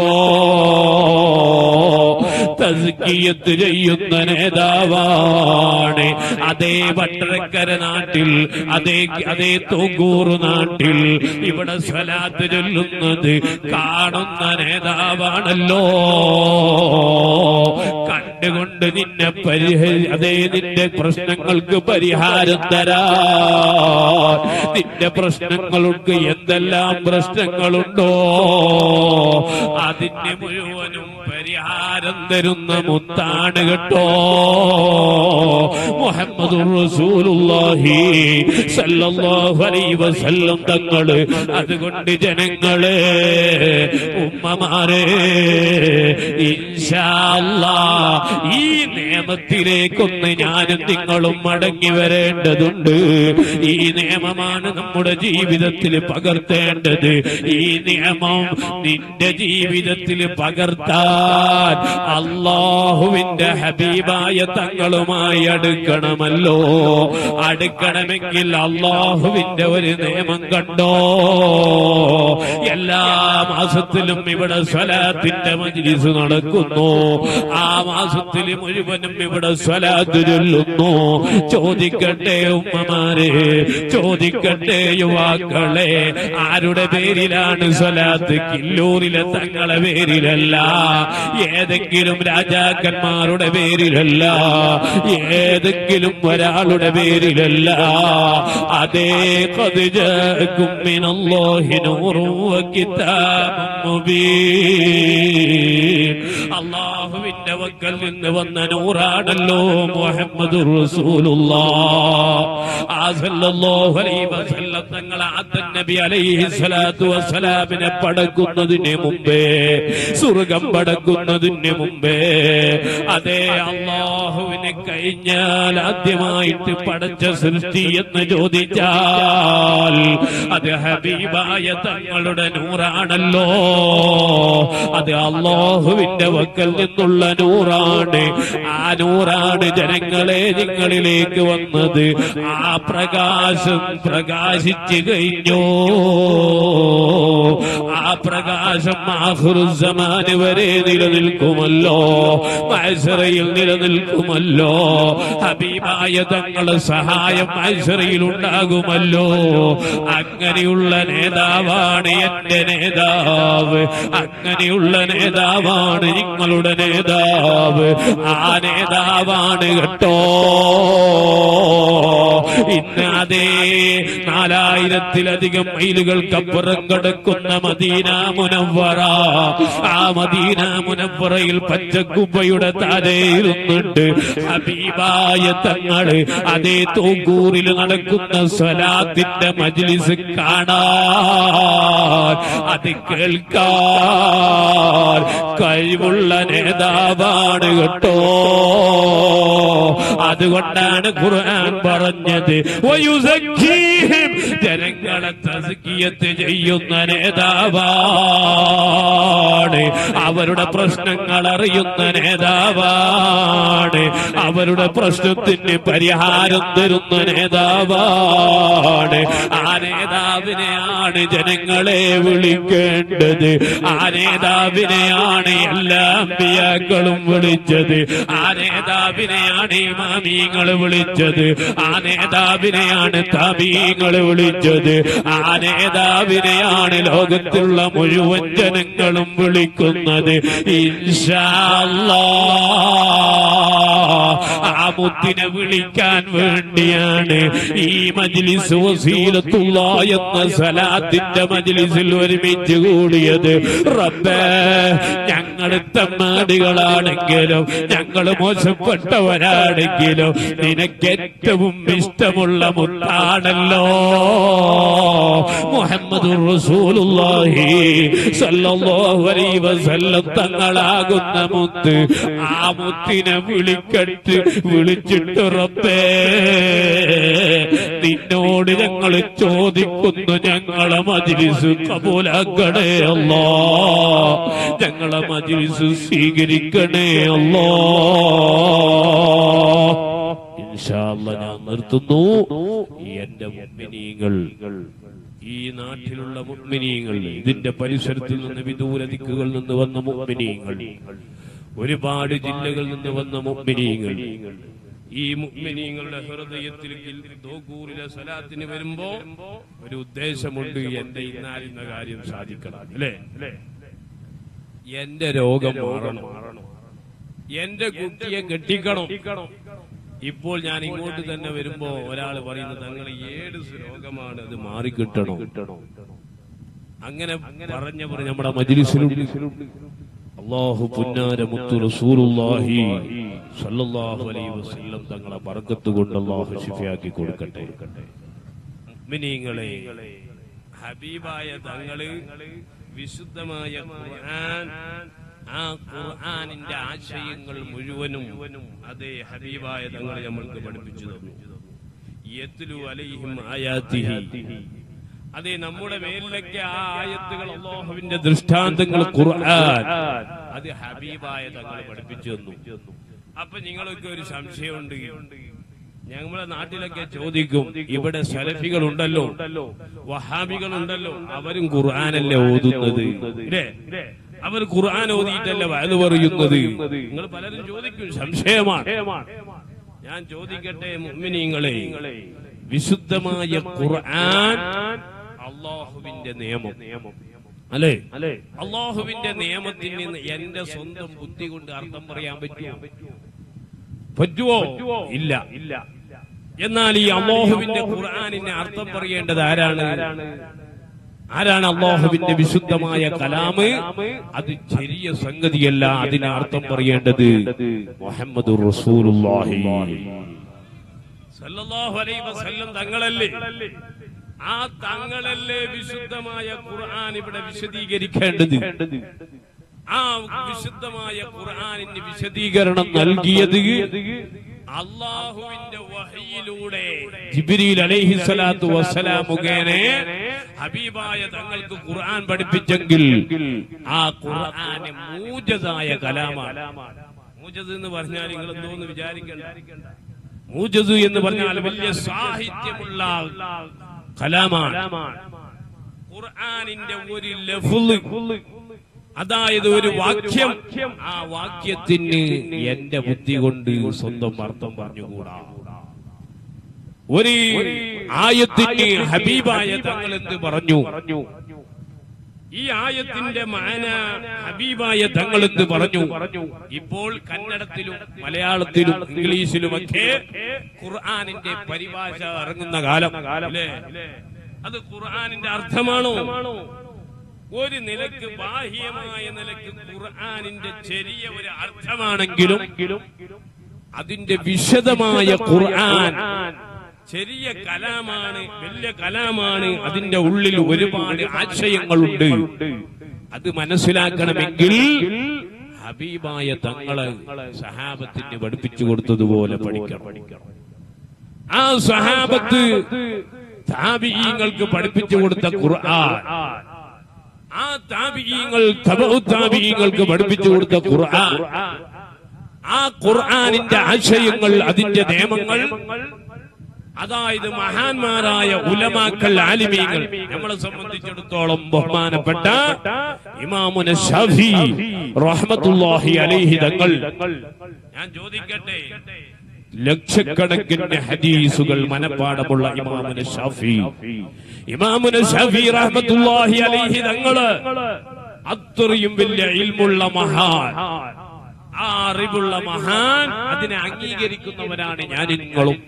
തസ്കിയത്ത് ചെയ്യുന്ന നേതാവാണ് അതേ വട്ടരക്കര നാട്ടിൽ അതേ അതേ തോങ്കൂർ നാട്ടിൽ ഇവിടെ സ്വലാത്ത് ചൊല്ലുന്നത് കാണുന്ന നേതാവാണല്ലോ കണ്ടുകൊണ്ട് നിന്നെ പരിഹരി അതേ നിന്റെ പ്രശ്നങ്ങൾക്ക് പരിഹാരം തരാ നിന്റെ പ്രശ്നങ്ങൾക്ക് എന്തെല്ലാം പ്രശ്നങ്ങളുണ്ടോ അതിന് മുഴുവനും പരിഹാരം തരുന്ന മുത്താണ് കേട്ടോ മുഹമ്മദ് റസൂലുള്ളാഹി സല്ലല്ലാഹു അലൈഹി വസല്ലം തങ്ങള് അതുകൊണ്ട് ജനങ്ങളെ ഉമ്മമാരെ ഇൻഷാ അല്ലാ ഈ നിയമത്തിലേക്കൊന്ന് ഞാനും നിങ്ങളും മടങ്ങി വരേണ്ടതുണ്ട് ഈ നിയമമാണ് നമ്മുടെ ജീവിതത്തിൽ പകർത്തേണ്ടത് ഈ നിയമം നിന്റെ ജീവിതത്തിൽ പകർത്താൻ അള്ളാഹുവിന്റെ ഹബീബായ തങ്ങളുമായി അടുക്കണമല്ലോ അടുക്കണമെങ്കിൽ അള്ളാഹുവിന്റെ ഒരു നിയമം കണ്ടോ എല്ലാ മാസത്തിലും ഇവിടെ സ്വലാത്തിന്റെ മജ്ലിസ് നടക്കുന്നു ആ മാസത്തിൽ മുഴുവനും ഇവിടെ സ്വലാത്ത് ചൊല്ലുന്നു ചോദിക്കട്ടെ ഉമ്മമാരെ ചോദിക്കട്ടെ യുവാക്കളെ ആരുടെ പേരിലാണ് സ്വലാത്ത് കില്ലൂരിലെ തങ്ങളെ പേരിലല്ല ഏതെങ്കിലും രാജാക്കന്മാരുടെ പേരിലല്ല ഏതെങ്കിലും ഒരാളുടെ പേരിലല്ല അതേ കതിജക്കും മിനല്ലാഹി നൂറും വകിതാബും മുബീൻ അള്ളാഹുവിന്റെ വക്കൽ നിന്ന് വന്ന നൂറാണല്ലോ മുഹമ്മദ് തങ്ങൾ ആദൻ നബി അലൈഹി സ്വലാത്തു വസ്സലാമിനെ പടക്കുന്നതിന് മുമ്പേ സ്വർഗം പടക്കുന്നതിന് മുമ്പേ അതേ അള്ളാഹുവിനെ കഴിഞ്ഞാൽ ആദ്യമായിട്ട് പടച്ച സൃഷ്ടി എന്ന് ചോദിച്ചാൽ അത് ഹബീബായ തങ്ങളുടെ നൂറാണല്ലോ അത് അള്ളാഹുവിന്റെ വക്കൽ നിന്നുള്ള നൂറാണ് ആ നൂറാണ് ജനങ്ങളെ നിങ്ങളിലേക്ക് വന്നത് ആ പ്രകാശം പ്രകാശിച്ചു കഴിഞ്ഞു ആ പ്രകാശം ആഹുറുസമാന് വരെ നിലനിൽക്കുമല്ലോ മത്സരയിൽ നിലനിൽക്കുമല്ലോ ഹബീബായ തങ്ങളെ സഹായം മത്സരയിൽ ഉണ്ടാകുമല്ലോ അങ്ങനെയുള്ള നേതാവാണ് എന്റെ നേതാവ് അങ്ങനെയുള്ള നേതാവാണ് നിങ്ങളുടെ നേതാവ് ആ നേതാവാണ് കേട്ടോ ഇന്ന് അതേ നാലായിരത്തിലധികം മൈലുകൾക്കപ്പുറം കിടക്കുന്ന മദീന മുനവറ ആ മദീന മുനവറയിൽ പച്ചക്കുപ്പയുടെ താരയിരുന്നുണ്ട് ഹബീബായ തങ്ങള് അതേ തോക്കൂറിൽ നടക്കുന്ന സ്വലാത്തിന്റെ മജ്ലിസ് കാണാൻ അത് കേൾക്കാൻ കഴിവുള്ള നേതാവാണ് കേട്ടോ അതുകൊണ്ടാണ് ഖുർആൻ പറഞ്ഞത് വയുസക്കീഹിം ജനങ്ങളെ തസ്കിയത്ത് ചെയ്യുന്ന നേതാവാണ് അവരുടെ പ്രശ്നങ്ങൾ അറിയുന്ന നേതാവാണ് അവരുടെ പ്രശ്നത്തിന് പരിഹാരം തരുന്ന നേതാവാണ് ആ നേതാവിനെയാണ് ജനങ്ങളെ വിളിക്കേണ്ടത് ആ നേതാവിനെയാണ് എല്ലാ അമ്പിയാക്കളും വിളിച്ചത് ആ നേതാവിനെയാണ് ഇമാമീങ്ങൾ വിളിച്ചത് ആ നേതാവിനെയാണ് താബീങ്ങൾ വിളിച്ചത് ആ നേതാവിനെയാണ് ലോകത്തുള്ള മുഴുവൻ ജനങ്ങളും വിളിക്കുന്നത് ഇൻഷാ അല്ലാഹ്. ആ മുത്തിനെ വിളിക്കാൻ വേണ്ടിയാണ് ഈ മജ്ലിസ് വസീലത്തുള്ള എന്ന സലാത്തിന്റെ മജ്ലിസിൽ ഒരുമിച്ച് കൂടിയത് റബ്ബേ ഞങ്ങൾ തമ്മാടികളാണെങ്കിലും ഞങ്ങൾ മോശപ്പെട്ടവരാണെങ്കിലും നിനക്ക് ഏറ്റവും ഇഷ്ടമുള്ള മുത്താണല്ലോ മുഹമ്മദ് റസൂലുള്ളാഹി സല്ലല്ലാഹു അലൈഹി വസല്ലം തങ്ങളാകുന്ന മുത്ത് ആ മുത്തിനെ വിളിക്കട്ട് വിളിച്ചിട്ട് റബ്ബേ നിന്നോട് ഞങ്ങൾ ചോദിക്കുന്നു ഞങ്ങളെ മജ്ലിസ് കബൂലാക്കണേ അല്ലാ ഞങ്ങളെ മജ്ലിസ് സ്വീകരിക്കണേ അല്ലാ ഇൻഷാ അല്ലാ ഞാൻ നിർത്തുന്നു എന്റെ മുഅ്മിനീങ്ങൾ ഈ നാട്ടിലുള്ള മുഅ്മിനീങ്ങൾ ഇതിന്റെ പരിസരത്തിൽ നിന്ന് വിദൂര ദിക്കുകളിൽ നിന്ന് വന്ന മുഅ്മിനീങ്ങൾ ഒരുപാട് ജില്ലകളിൽ നിന്ന് വന്ന മുഅ്മിനീങ്ങൾ ഈ മുഅ്മിനീങ്ങളുടെ ഹൃദയത്തിൽ ദോക്കൂറിലെ സ്വലാത്തിന് വരുമ്പോ ഒരു ഉദ്ദേശമുണ്ട് എന്റെ ഇന്നാലിന്ന കാര്യം സാധിക്കണം അല്ലേ എന്റെ രോഗം മാറണം എന്റെ കുട്ടിയെ കെട്ടിക്കണം ഇപ്പോൾ ഞാൻ ഇങ്ങോട്ട് തന്നെ വരുമ്പോ ഒരാൾ പറയുന്നത് തങ്ങൾ ഏഡ്സ് രോഗമാണ് അത് മാറിക്കിട്ടണം അങ്ങനെ പറഞ്ഞവർ നമ്മുടെ മജ്ലിസിലുണ്ട് അള്ളാഹു പുന്നാര മുത്തു റസൂലുള്ളാഹി സല്ലല്ലാഹു അലൈഹി വസല്ലം തങ്ങളെ ബർക്കത്ത് കൊണ്ട് അള്ളാഹു ശിഫയാക്കി കൊടുക്കട്ടെ മുഅ്മിനീങ്ങളെ ഹബീബായ തങ്ങള് വിശുദ്ധമായ ഖുർആൻ ആ ഖുർആനിന്റെ ആശയങ്ങൾ മുഴുവനും അതേ ഹബീബായ തങ്ങൾ നമ്മൾക്ക് പഠിപ്പിച്ചു തന്നു യത്ലു അലൈഹിം ആയാത്തിഹി അതെ നമ്മുടെ മേലിലൊക്കെ ആ ആയത്തുകൾ അള്ളാഹുവിന്റെ ദൃഷ്ടാന്തങ്ങൾ ഖുർആൻ അത് ഹബീബായ തങ്ങൾ പഠിപ്പിച്ചു തന്നു അപ്പൊ നിങ്ങൾക്ക് ഒരു സംശയമുണ്ട് ഞങ്ങളുടെ നാട്ടിലൊക്കെ ചോദിക്കും ഇവിടെ സലഫികൾ ഉണ്ടല്ലോ വഹാബികൾ ഉണ്ടല്ലോ അവരും ഖുർആാനല്ലേ ഓതുന്നത് ഇല്ലേ അവർ ഖുർആൻ ഓതിയിട്ടല്ല വയത് പറയുന്നത് നിങ്ങൾ പലരും ചോദിക്കും സംശയമാണ് ഞാൻ ചോദിക്കട്ടെ മുഅ്മിനീങ്ങളെ വിശുദ്ധമായ ഖുർആൻ അള്ളാഹുവിന്റെ നിയമം അല്ലേ അല്ലേ അള്ളാഹുവിന്റെ നിയമത്തിൽ നിന്ന് എന്റെ സ്വന്തം ബുദ്ധി കൊണ്ട് അർത്ഥം പറയാൻ പറ്റുമോ പറ്റുമോ ഇല്ല ഇല്ല എന്നാൽ ഈ അള്ളാഹുവിന്റെ ഖുർആാനിന് അർത്ഥം പറയേണ്ടത് ആരാണ് ആരാണ് അള്ളാഹുവിന്റെ വിശുദ്ധമായ കലാമ് അത് ചെറിയ സംഗതിയല്ല അതിന് അർത്ഥം പറയേണ്ടത് മുഹമ്മദ് റസൂലുള്ളാഹി സല്ലല്ലാഹു അലൈഹി വസല്ലം തങ്ങളല്ലേ ആ തങ്ങളല്ലേ വിശുദ്ധമായ ഖുർആൻ ഇവിടെ വിശദീകരിക്കേണ്ടത് ആ വിശുദ്ധമായ ഖുർആനിന് വിശദീകരണം നൽകിയത് അള്ളാഹുവിന്റെ വഹയിലൂടെ ജിബ്രീൽ അലൈഹി സ്വലാത്തു വസ്സലാം മുഖേന ഹബീബായ തങ്ങൾക്ക് ഖുർആൻ പഠിപ്പിച്ചെങ്കിൽ ആ ഖുർആന് മൂജതായ കലാമാണ് മൂജത് എന്ന് പറഞ്ഞാൽ നിങ്ങൾ എന്തോന്ന് വിചാരിക്കണ്ട മൂജത് എന്ന് പറഞ്ഞാൽ വലിയ സാഹിത്യമുള്ള കലാമാണ് ഖുർആനിന്റെ ഒരു ലഫ്ള് അതായത് ഒരു വാക്യം ആ വാക്യത്തിന് എന്റെ ബുദ്ധി കൊണ്ട് സ്വന്തം അർത്ഥം പറഞ്ഞുകൂടാ ഒരു ആയത്തിന് ഹബീബായ തങ്ങൾ എന്ത് പറഞ്ഞു പറഞ്ഞു ഈ ആയത്തിന്റെ മാന ഹബീബായ തങ്ങൾ എന്ത് പറഞ്ഞു പറഞ്ഞു ഇപ്പോൾ കന്നഡത്തിലും മലയാളത്തിലും ഇംഗ്ലീഷിലുമൊക്കെ ഖുർആാനിന്റെ പരിഭാഷ ഇറങ്ങുന്ന കാലം അല്ലേ അത് ഖുർആാനിന്റെ അർത്ഥമാണോ ഒരു നിലക്ക് ബാഹ്യമായ നിലക്ക് ഖുർആാനിന്റെ ചെറിയ ഒരു അർത്ഥമാണെങ്കിലും അതിന്റെ വിശദമായ ഖുർആൻ ചെറിയ കലാമാണ് വലിയ കലാമാണ് അതിന്റെ ഉള്ളിൽ ഒരുപാട് ആശയങ്ങളുണ്ട് അത് മനസ്സിലാക്കണമെങ്കിൽ ഹബീബായ തങ്ങള് സഹാബത്തിന് പഠിപ്പിച്ചു കൊടുത്തതുപോലെ പഠിക്കണം ആ സഹാബത്ത് താബിഈങ്ങൾക്ക് പഠിപ്പിച്ചു കൊടുത്ത ഖുർആൻ ആ താബിഈങ്ങൾ തബഉ താബിഈങ്ങൾക്ക് പഠിപ്പിച്ചു കൊടുത്ത ഖുർആൻ ആ ഖുർആനിന്റെ ആശയങ്ങൾ അതിന്റെ നിയമങ്ങൾ അതായത് മഹാന്മാരായ ഉലമാക്കൾ ആലിമീങ്ങൾ നമ്മളെ സംബന്ധിച്ചിടത്തോളം ബഹുമാനപ്പെട്ട ഇമാമുന ഷഫി റഹ്മത്തുള്ളാഹി അലൈഹി തങ്ങൾ ഞാൻ ചോദിക്കട്ടെ ലക്ഷക്കണക്കിന് ഹദീസുകൾ മനപ്പാടമുള്ള ഇമാമുന ഷാഫി ഇമാമുന ഷാഫി റഹ്മത്തുള്ളാഹി അലൈഹി തങ്ങള് അത്രയും വലിയ ഇൽമുള്ള മഹാൻ ആ അറിവുള്ള മഹാൻ അതിനെ അംഗീകരിക്കുന്നവരാണ് ഞാൻ നിങ്ങളും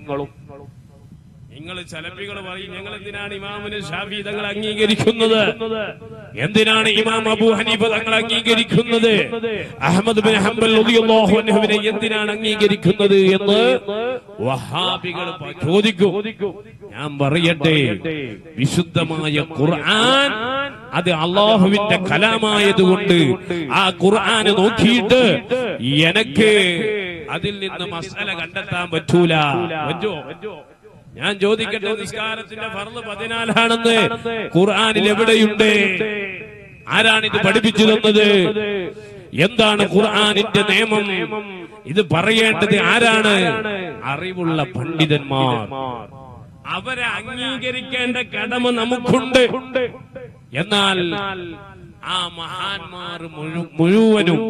നിങ്ങൾ ചലപ്പികൾ പറയും ഞങ്ങൾ എന്തിനാണ് ഇമാമിന് ഷാഫി തങ്ങൾ അംഗീകരിക്കുന്നത് എന്തിനാണ് ഇമാം അബൂ ഹനീഫ തങ്ങൾ അംഗീകരിക്കുന്നത് അഹമ്മദ് ബിൻ ഹംബൽ റളിയല്ലാഹു അൻഹുവിനെ എന്തിനാണ് അംഗീകരിക്കുന്നത് എന്ന് വഹാബികൾ പ- ചോദിക്കും ഞാൻ പറയട്ടെ വിശുദ്ധമായ ഖുർആൻ അത് അള്ളാഹുവിന്റെ കലാമായതുകൊണ്ട് ആ ഖുർആന് നോക്കിയിട്ട് എനിക്ക് അതിൽ നിന്ന് മസല കണ്ടെത്താൻ പറ്റൂല പറ്റോ ഞാൻ ചോദിക്കട്ടെ നിസ്കാരത്തിന്റെ ഫർള് പതിനാലാണെന്ന് ഖുർആനിൽ എവിടെയുണ്ട് ആരാണ് ഇത് പഠിപ്പിച്ചു തന്നത് എന്താണ് ഖുർആനിന്റെ നിയമം ഇത് പറയേണ്ടത് ആരാണ് അറിവുള്ള പണ്ഡിതന്മാർ അവരെ അംഗീകരിക്കേണ്ട കടമ നമുക്കുണ്ട് എന്നാൽ ആ മഹാന്മാർ മുഴു- മുഴുവനും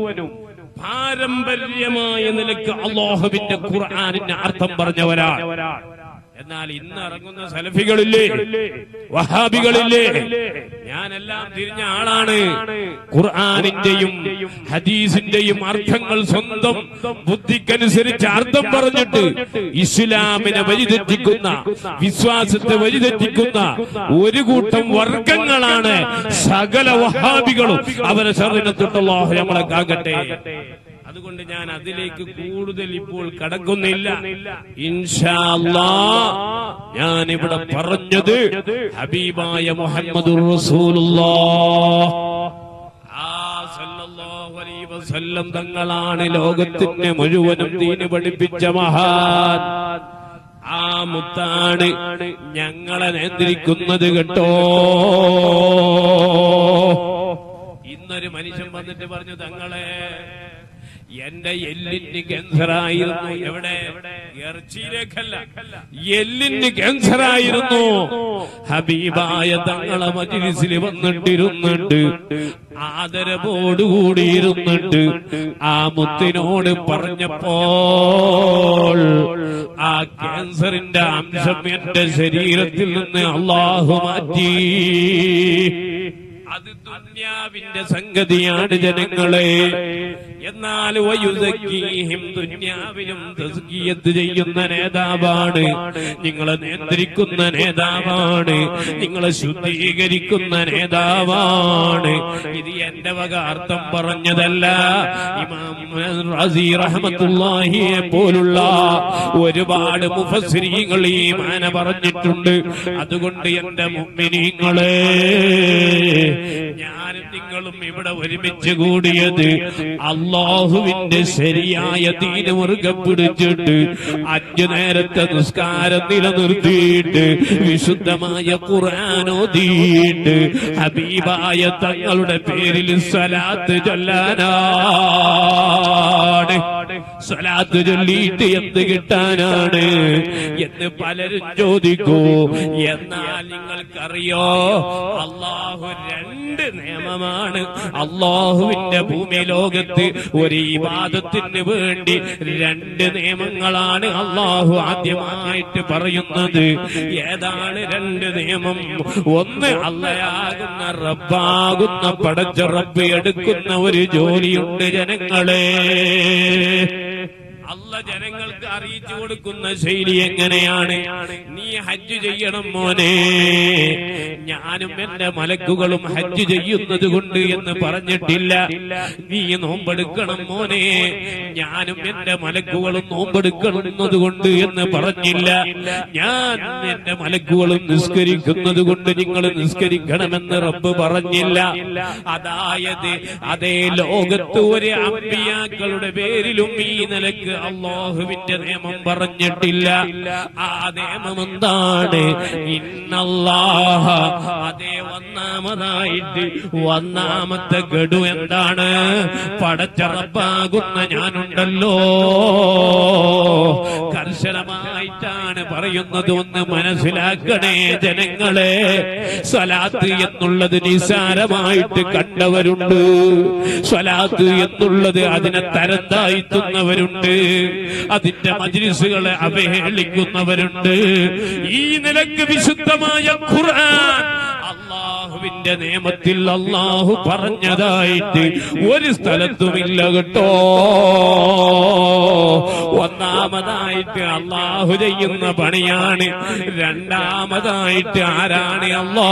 പാരമ്പര്യമായ നിലക്ക് അള്ളാഹുവിന്റെ ഖുർആനിന്റെ അർത്ഥം പറഞ്ഞവരാണ് എന്നാൽ ഇന്ന് ഇറങ്ങുന്ന സലഫികളില്ലേ വഹാബികളില്ലേ ഞാനെല്ലാം തിരിഞ്ഞ ആളാണ് ഖുർആാനിന്റെയും ഹദീസിന്റെയും അർത്ഥങ്ങൾ സ്വന്തം ബുദ്ധിക്കനുസരിച്ച് അർത്ഥം പറഞ്ഞിട്ട് ഇസ്ലാമിനെ വഴിതെറ്റിക്കുന്ന വിശ്വാസത്തെ വഴിതെറ്റിക്കുന്ന ഒരു കൂട്ടം വർഗങ്ങളാണ് സകല വഹാബികളും അവരെ ശരീരത്തിട്ടുള്ള നമ്മളെ കാകട്ടെ അതുകൊണ്ട് ഞാൻ അതിലേക്ക് കൂടുതൽ ഇപ്പോൾ കടക്കുന്നില്ല ഇൻഷാ അല്ലാ ഞാൻ ഇവിടെ പറഞ്ഞത് ഹബീബായ മുഹമ്മദ് ആ സല്ലല്ലാഹു അലൈഹി വസല്ലം തങ്ങളാണ് ലോകത്തിന് മുഴുവനും ദീന് പഠിപ്പിച്ച മഹാൻ ആ മുത്താണ് ഞങ്ങളെ നിയന്ത്രിക്കുന്നത് കേട്ടോ ഇന്നൊരു മനുഷ്യൻ വന്നിട്ട് പറഞ്ഞു തങ്ങളെ എന്റെ എല്ലിന് ക്യാൻസർ ആയിരുന്നു എവിടെ ഇറച്ചിയിലേക്കല്ല എല്ലിന് ക്യാൻസർ ആയിരുന്നു ഹബീബായ തങ്ങളെ മജിലിസിൽ വന്നിട്ടിരുന്നുണ്ട് ആദരവോടുകൂടി ഇരുന്നിട്ട് ആ മുത്തിനോട് പറഞ്ഞപ്പോൾ ആ ക്യാൻസറിന്റെ അംശം എന്റെ ശരീരത്തിൽ നിന്ന് അള്ളാഹു മാറ്റി അത് ദുന്യാവിന്റെ സംഗതിയാണ് ജനങ്ങളെ എന്നാൽ വയുസക്കീഹിം ദുന്യാവിലും തസ്കിയത്ത് ചെയ്യുന്ന നേതാവാണ് നിങ്ങളെ നിയന്ത്രിക്കുന്ന നേതാവാണ് നിങ്ങളെ ശുദ്ധീകരിക്കുന്ന നേതാവാണ് ഇത് എന്റെ വക അർത്ഥം പറഞ്ഞതല്ല ഇമാം റാസി റഹ്മത്തുള്ളാഹിയെ പോലുള്ള ഒരുപാട് മുഫസ്സിരീങ്ങൾ ഈ മാന പറഞ്ഞിട്ടുണ്ട് അതുകൊണ്ട് എന്റെ മുമ്മിനീങ്ങളെ ഞാനും നിങ്ങളും ഇവിടെ ഒരുമിച്ച് കൂടിയത് അള്ളാഹുവിന്റെ ശരിയായ തീന് മുറുകെ പിടിച്ചിട്ട് അഞ്ചു നേരത്തെ നിസ്കാരം നിലനിർത്തിയിട്ട് വിശുദ്ധമായ ഖുർആാനോദിയിട്ട് ഹബീബായ തങ്ങളുടെ പേരിൽ സ്വലാത്ത് ചൊല്ലാനാണ് സ്വലാത്ത് ചൊല്ലിയിട്ട് എന്ത് കിട്ടാനാണ് എന്ന് പലരും ചോദിക്കൂ എന്നാൽ നിങ്ങൾക്കറിയോ അള്ളാഹു രണ്ട് നിയമമാണ് അള്ളാഹുവിന്റെ ഭൂമി ലോകത്ത് ഒരു ഇബാദത്തിന് വേണ്ടി രണ്ട് നിയമങ്ങളാണ് അള്ളാഹു ആദ്യമായിട്ട് പറയുന്നത് ഏതാണ് രണ്ട് നിയമം ഒന്ന് അള്ളയാകുന്ന റബ്ബാകുന്ന പടച്ച റബ്ബ് എടുക്കുന്ന ഒരു ജോലിയുണ്ട് ജനങ്ങളെ അല്ല ജനങ്ങൾക്ക് അറിയിച്ചു കൊടുക്കുന്ന ശൈലി എങ്ങനെയാണ് നീ ഹജ്ജ് ചെയ്യണം മോനെ ഞാനും എന്റെ മലക്കുകളും ഹജ്ജ് ചെയ്യുന്നത് കൊണ്ട് എന്ന് പറഞ്ഞിട്ടില്ല നീ നോമ്പെടുക്കണം മോനെ ഞാനും എന്റെ മലക്കുകളും നോമ്പെടുക്കുന്നത് കൊണ്ട് എന്ന് പറഞ്ഞില്ല ഞാൻ എന്റെ മലക്കുകളും നിസ്കരിക്കുന്നത് കൊണ്ട് നിങ്ങൾ നിസ്കരിക്കണമെന്ന് റബ്ബ് പറഞ്ഞില്ല അതായത് അതേ ലോകത്ത് ഒരു അമ്പിയാക്കളുടെ പേരിലും ഈ നിലക്ക് അള്ളാഹുവിന്റെ നിയമം പറഞ്ഞിട്ടില്ല ആ നിയമം എന്താണ് ഇന്നല്ലാഹ അതേ ഒന്നാമതായിട്ട് ഒന്നാമത്തെ ഗഡു എന്താണ് പടച്ചറപ്പാകുന്ന ഞാനുണ്ടല്ലോ കർശനമായിട്ടാണ് പറയുന്നത് ഒന്ന് മനസ്സിലാക്കണേ ജനങ്ങളെ സ്വലാത്ത് എന്നുള്ളത് നിസാരമായിട്ട് കണ്ടവരുണ്ട് സ്വലാത്ത് എന്നുള്ളത് അതിനെ തരം താഴ്ത്തുന്നവരുണ്ട് അതിന്റെ മജ്ലിസുകളെ അവഹേളിക്കുന്നവരുണ്ട് ഈ നിലക്ക് വിശുദ്ധമായ ഖുർആൻ അള്ളാഹുവിന്റെ നിയമത്തിൽ അള്ളാഹു പറഞ്ഞതായിട്ട് ഒരു സ്ഥലത്തുമില്ല കേട്ടോ ഒന്നാമതായിട്ട് അള്ളാഹു ചെയ്യുന്ന പണിയാണ് രണ്ടാമതായിട്ട് ആരാണ് അള്ളാ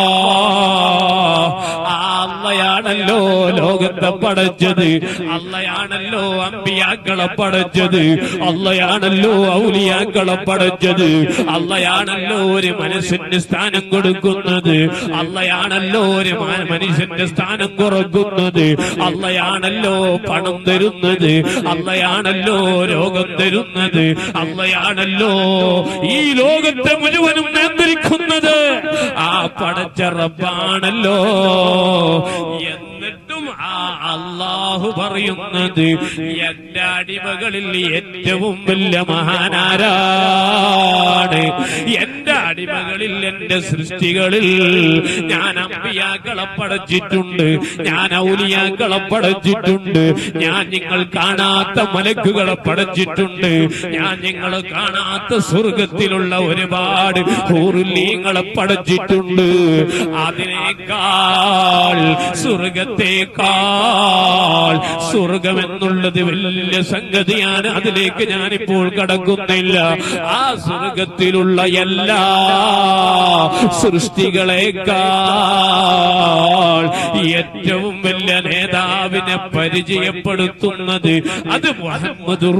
ആ അള്ളയാണല്ലോ ലോകത്തെ പടച്ചത് അള്ളയാണല്ലോ അമ്പിയാക്കളെ പടച്ചത് അള്ളയാണല്ലോ ഔലിയാക്കളെ പടച്ചത് അള്ളയാണല്ലോ ഒരു മനസ്സിന് സ്ഥാനം കൊടുക്കുന്നത് അള്ളയാണല്ലോ ഒരു മ- മനുഷ്യന്റെ സ്ഥാനം കുറക്കുന്നത് അള്ളയാണല്ലോ പണം തരുന്നത് അള്ളയാണല്ലോ രോഗം തരുന്നത് അള്ളയാണല്ലോ ഈ ലോകത്തെ മുഴുവനും നിയന്ത്രിക്കുന്നത് ആ പടച്ച റബ്ബാണല്ലോ എന്നിട്ടും ആ അള്ളാഹു പറയുന്നത് എന്റെ അടിമകളിൽ ഏറ്റവും വലിയ മഹാനാരാണ് എന്റെ അടിമകളിൽ എന്റെ സൃഷ്ടികളിൽ ഞാൻ അമ്പിയാക്കളെ പടച്ചിട്ടുണ്ട് ഞാൻ ഔലിയാക്കളെ പടച്ചിട്ടുണ്ട് ഞാൻ നിങ്ങൾ കാണാത്ത മലക്കുകളെ പടച്ചിട്ടുണ്ട് ഞാൻ നിങ്ങൾ കാണാത്ത സ്വർഗത്തിലുള്ള ഒരുപാട് ഹൂറുല്ലീങ്ങളെ പടച്ചിട്ടുണ്ട് അതിനേക്കാൾ സ്വർഗത്തേക്കാൾ സ്വർഗം എന്നുള്ളത് വലിയ സംഗതിയാണ് അതിലേക്ക് ഞാനിപ്പോൾ കടക്കുന്നില്ല ആ സ്വർഗത്തിലുള്ള എല്ലാ സൃഷ്ടികളെക്കാൾ ഏറ്റവും വലിയ നേതാവിനെ പരിചയപ്പെടുത്തുന്നത് അത് മുഹമ്മദുർ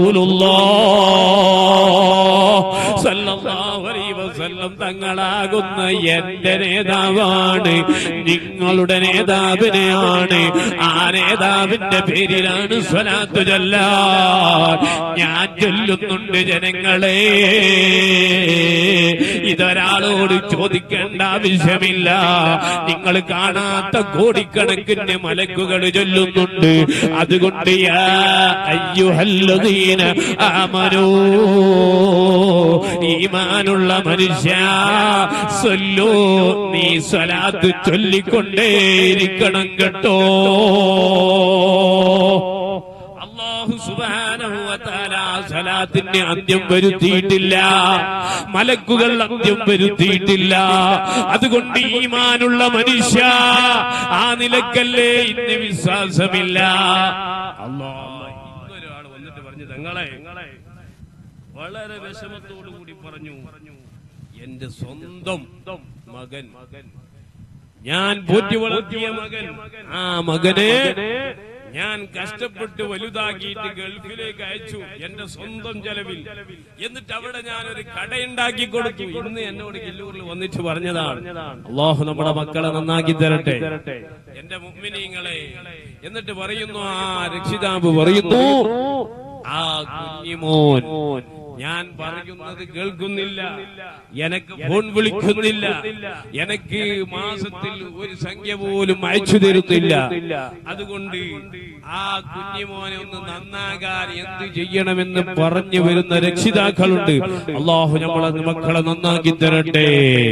വസല്ലം തങ്ങളാകുന്ന എന്റെ നേതാവാണ് നിങ്ങളുടെ നേതാവിനെയാണ് ആ നേതാവിന്റെ പേരിലാണ് സ്വലാത്തു ചൊല്ലാൻ ഞാൻ ചൊല്ലുന്നുണ്ട് ജനങ്ങളെ ഇതൊരാളോട് ചോദിക്കേണ്ട ആവശ്യമില്ല നിങ്ങൾ കാണാത്ത കോടിക്കണക്കിന് മലക്കുകൾ ചൊല്ലുന്നുണ്ട് അതുകൊണ്ട് യാ അയ്യുഹല്ലദീന ആമനൂ ഈമാനുള്ള മനുഷ്യ സൊല്ലു നീ സ്വലാത്ത് ചൊല്ലിക്കൊണ്ടേയിരിക്കണം കേട്ടോ അല്ലാഹു സുബ്ഹാനഹു വ തആല സലാത്തിന്റെ അന്ത്യം വരുത്തിയിട്ടില്ല മലക്കുകൾ അന്ത്യം വരുത്തിയിട്ടില്ല അതുകൊണ്ട് ഈമാനുള്ള മനുഷ്യ ആ നിലക്കല്ലേ ഇന്ന് വിശ്വാസമില്ല അല്ലാഹ് ഇന്നൊരാൾ വന്നിട്ട് പറഞ്ഞു തങ്ങളെ വളരെ വിഷമത്തോടു കൂടി പറഞ്ഞു എന്റെ സ്വന്തം മകൻ ഞാൻ പോറ്റി വളർത്തിയ മകൻ ആ മകനെ ഞാൻ കഷ്ടപ്പെട്ട് വലുതാക്കിയിട്ട് ഗൾഫിലേക്ക് അയച്ചു എന്റെ സ്വന്തം ചെലവിൽ എന്നിട്ട് അവിടെ ഞാൻ ഒരു കടയുണ്ടാക്കി കൊടുത്തു ഇന്ന് എന്നോട് കില്ലൂരിൽ വന്നിട്ട് പറഞ്ഞതാണ് അള്ളാഹു നമ്മുടെ മക്കളെ നന്നാക്കി തരട്ടെ എന്റെ മുമ്മിനീങ്ങളെ എന്നിട്ട് പറയുന്നു ആ രക്ഷിതാവ് പറയുന്നു ആ കുഞ്ഞിമോൻ ഞാൻ പറയുന്നത് കേൾക്കുന്നില്ല എനക്ക് ഫോൺ വിളിക്കുന്നില്ല എനക്ക് മാസത്തിൽ ഒരു സംഖ്യ പോലും അയച്ചു തരുന്നില്ല അതുകൊണ്ട് ആ കുഞ്ഞിമോനെ ഒന്ന് നന്നാകാൻ എന്ത് ചെയ്യണമെന്ന് പറഞ്ഞു വരുന്ന രക്ഷിതാക്കളുണ്ട് അള്ളാഹു നമ്മളെ മക്കളെ നന്നാക്കി തരട്ടെ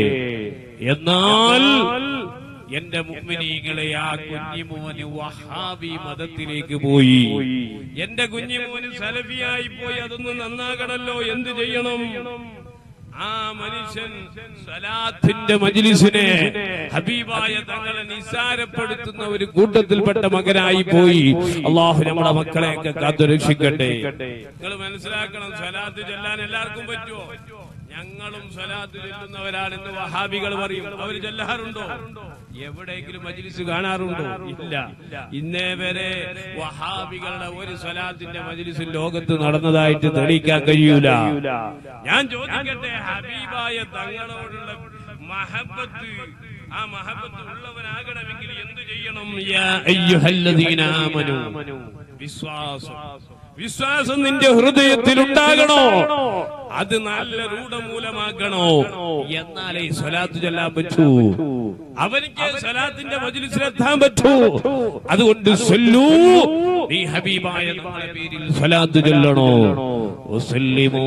എന്നാൽ എന്റെ മുമ്മിനീകളെ ആ കുഞ്ഞിമോന് വഹാബി മതത്തിലേക്ക് പോയി എന്റെ കുഞ്ഞിമോന് സലഫിയായി പോയി അതൊന്ന് നന്നാകണല്ലോ എന്ത് ചെയ്യണം ആ മനുഷ്യൻ സലാത്തിന്റെ മജിലിസിനെ ഹബീബായ തങ്ങളെ നിസാരപ്പെടുത്തുന്ന ഒരു കൂട്ടത്തിൽപ്പെട്ട മകനായി പോയി അള്ളാഹു നമ്മുടെ മക്കളെയൊക്കെ കാത്തുരക്ഷിക്കട്ടെ നിങ്ങൾ മനസ്സിലാക്കണം സലാത്ത് ചൊല്ലാൻ എല്ലാവർക്കും പറ്റുമോ ഞങ്ങളും സ്വലാത്ത് ചൊല്ലുന്നവരാണെന്ന് വഹാബികൾ പറയും അവർ ചൊല്ലാറുണ്ടോ എവിടെയെങ്കിലും മജിലിസ് കാണാറുണ്ടോ ഇല്ല ഇന്നേ വരെ വഹാബികളുടെ ഒരു സ്വലാത്തിന്റെ മജിലിസ് ലോകത്ത് നടന്നതായിട്ട് തെളിയിക്കാൻ കഴിയൂല ഞാൻ ചോദിക്കട്ടെ ഹബീബായ തങ്ങളോടുള്ള മഹബത്ത് ആ മഹബത്ത് ഉള്ളവനാകണമെങ്കിൽ എന്തു ചെയ്യണം യാ അയ്യുഹല്ലദീന ആമനു വിശ്വാസം വിശ്വാസം നിന്റെ ഹൃദയത്തിൽ ഉണ്ടാകണോ അത് നല്ല രൂഢമൂലമാക്കണോ എന്നാലേ സ്വലാത്ത് ചൊല്ലാൻ പറ്റൂ അവനിക്ക് സ്വലാത്തിന്റെ മജിലിസിലെത്താൻ പറ്റൂ അതുകൊണ്ട് സൊല്ലൂ നീ ഹബീബായ നമ്മുടെ പേരിൽ സ്വലാത്ത് ചൊല്ലണോ വസല്ലിമൂ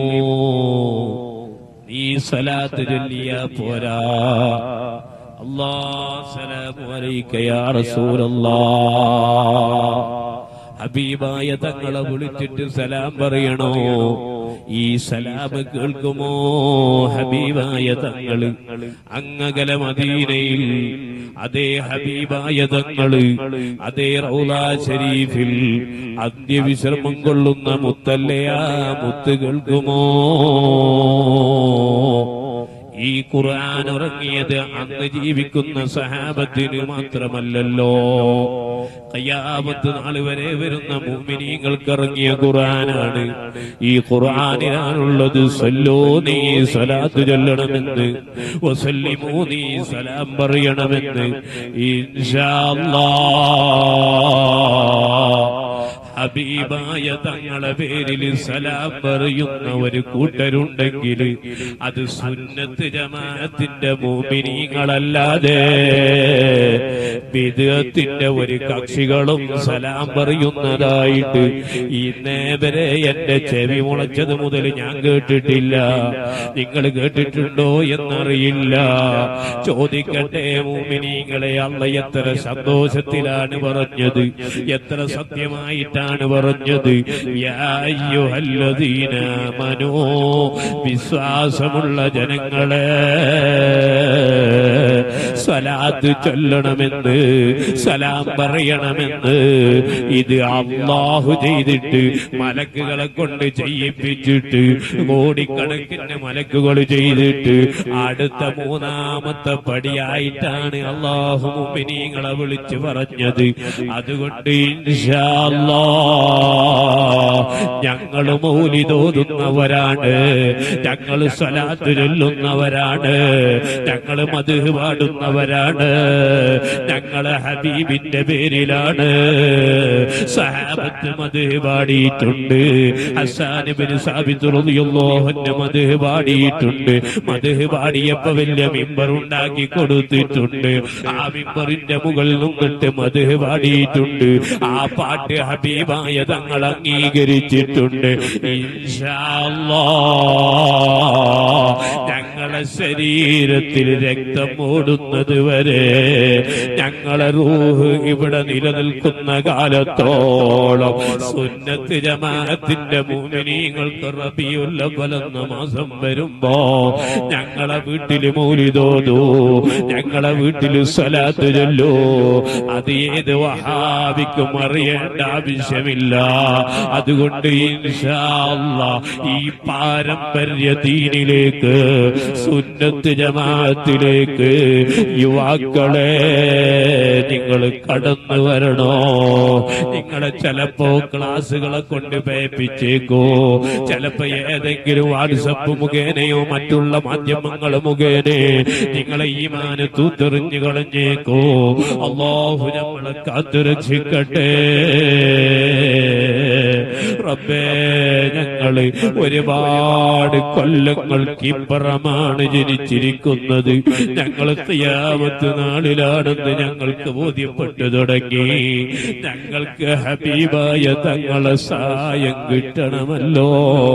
നീ സ്വലാത്ത് ചൊല്ലിയ പോരാ അല്ലാ സലാമു അലൈക യാ റസൂലല്ലാഹ് ഹബീബായ തങ്ങളെ വിളിച്ചിട്ട് സലാം പറയണോ ഈ സലാം കേൾക്കുമോ ഹബീബായ തങ്ങള് അങ്ങകല മദീനയിൽ അതേ ഹബീബായ തങ്ങള് അതേ റൗലാ ഷരീഫിൽ അന്ത്യവിശ്രമം കൊള്ളുന്ന മുത്തല്ലയാ മുത്ത് കേൾക്കുമോ ഈ ഖുർആൻ ഇറങ്ങിയത് അന്ന് ജീവിക്കുന്ന സഹാബത്തിന് മാത്രമല്ലല്ലോ കയ്യാമത്ത് നാൾ വരെ വരുന്ന മുഅ്മിനീങ്ങൾക്ക് ഇറങ്ങിയ ഖുർആനാണ് ഈ ഖുർആനിലാണുള്ളത് സല്ലോ നീ സ്വലാത്ത് ചൊല്ലണമെന്ന് വസല്ലിമൂ നീ സലാം പറയണമെന്ന് ഇൻഷാ അല്ലാഹ് ഹബീബായ തങ്ങളെ പേരിൽ സലാം പറയുന്ന ഒരു കൂട്ടരുണ്ടെങ്കിൽ അത് സുന്നത്ത് ജമാഅത്തിന്റെ മോമിനീങ്ങളല്ലാതെ വിദത്തിന്റെ ഒരു കക്ഷികളും സലാം പറയുന്നതായിട്ട് ഇന്നേ വരെ എന്റെ ചെവി മുളച്ചത് മുതൽ ഞാൻ കേട്ടിട്ടില്ല നിങ്ങൾ കേട്ടിട്ടുണ്ടോ എന്നറിയില്ല ചോദിക്കട്ടെ മോമിനീങ്ങളെ അള്ള എത്ര സന്തോഷത്തിലാണ് പറഞ്ഞത് എത്ര സത്യമായിട്ടാണ് പറഞ്ഞത് യാ അയ്യുഹല്ലദീന മനോ വിശ്വാസമുള്ള ജനങ്ങളെ സ്വലാത്ത് ചൊല്ലണമെന്ന് സലാം പറയണമെന്ന് ഇത് അള്ളാഹു ചെയ്തിട്ട് മലക്കുകളെ കൊണ്ട് ചെയ്യിപ്പിച്ചിട്ട് കോടിക്കണക്കിന് മലക്കുകൾ ചെയ്തിട്ട് അടുത്ത മൂന്നാമത്തെ പടിയായിട്ടാണ് അള്ളാഹു മുമിനീങ്ങളെ വിളിച്ചു പറഞ്ഞത് അതുകൊണ്ട് ഇൻഷാ ഞങ്ങൾ മൗലി തോതുന്നവരാണ് ഞങ്ങൾ സ്വലാത്ത് ചൊല്ലുന്നവരാണ് ഞങ്ങൾ മധു പാടുന്നവരാണ് ഞങ്ങള് ഹബീബിന്റെ പേരിലാണ് സഹാബത്ത് മധു പാടിയിട്ടുണ്ട് ഹസാനിബിന് സാബിത്തുറിയുള്ളോഹന്റെ മധു പാടിയിട്ടുണ്ട് മധു പാടിയപ്പോ വലിയ മിമ്പർ ഉണ്ടാക്കി കൊടുത്തിട്ടുണ്ട് ആ മിമ്പറിന്റെ മുകളിൽ നിന്നിട്ട് മധു പാടിയിട്ടുണ്ട് ആ പാട്ട് ഹബീബായ തങ്ങൾ അംഗീകരിച്ചിട്ടുണ്ട് ഇൻഷാ അല്ലാഹ് ഞങ്ങളെ ശരീരത്തിൽ രക്തം ഓടുന്നത് വരെ ഞങ്ങളെ റൂഹ് ഇവിടെ നിലനിൽക്കുന്ന കാലത്തോളം സുന്നത്ത് ജമാഅത്തിന്റെ മൂമിനീങ്ങൾക്ക് റബിയുള്ള പലന്ന മാസം വരുമ്പോ ഞങ്ങളെ വീട്ടില് മൗലിതോതൂ ഞങ്ങളെ വീട്ടില് സ്വലാത്ത് ചൊല്ലൂ അത് ഏത് വഹാബിക്കും അറിയേണ്ട ആവശ്യമില്ല അതുകൊണ്ട് ഇൻഷാ അല്ലാഹ് ഈ പാരമ്പര്യ ദീനിലേക്ക് സുന്നത്ത് ജമാഅത്തിലേക്ക് യുവാക്കളെ നിങ്ങൾ കടന്നു വരണോ നിങ്ങളെ ചിലപ്പോ ക്ലാസ്സുകളെ കൊണ്ട് പേപ്പിച്ചേക്കോ ചിലപ്പോ ഏതെങ്കിലും വാട്സപ്പ് മുഖേനയോ മറ്റുള്ള മാധ്യമങ്ങൾ മുഖേന നിങ്ങളെ ഈ മാന തൂത്തെറിഞ്ഞു കളഞ്ഞേക്കോ അള്ളാഹു നമ്മളെ കാത്തുരക്ഷിക്കട്ടെ റബ്ബേ ഞങ്ങള് ഒരുപാട് കൊല്ലങ്ങൾക്ക് ഇപ്പുറമാണ് ജനിച്ചിരിക്കുന്നത് ഞങ്ങൾ തിയാമത്ത് നാളിലാണെന്ന് ഞങ്ങൾക്ക് ബോധ്യപ്പെട്ടു തുടങ്ങി ഞങ്ങൾക്ക് ഹബീബായ തങ്ങളെ സഹായം കിട്ടണമല്ലോ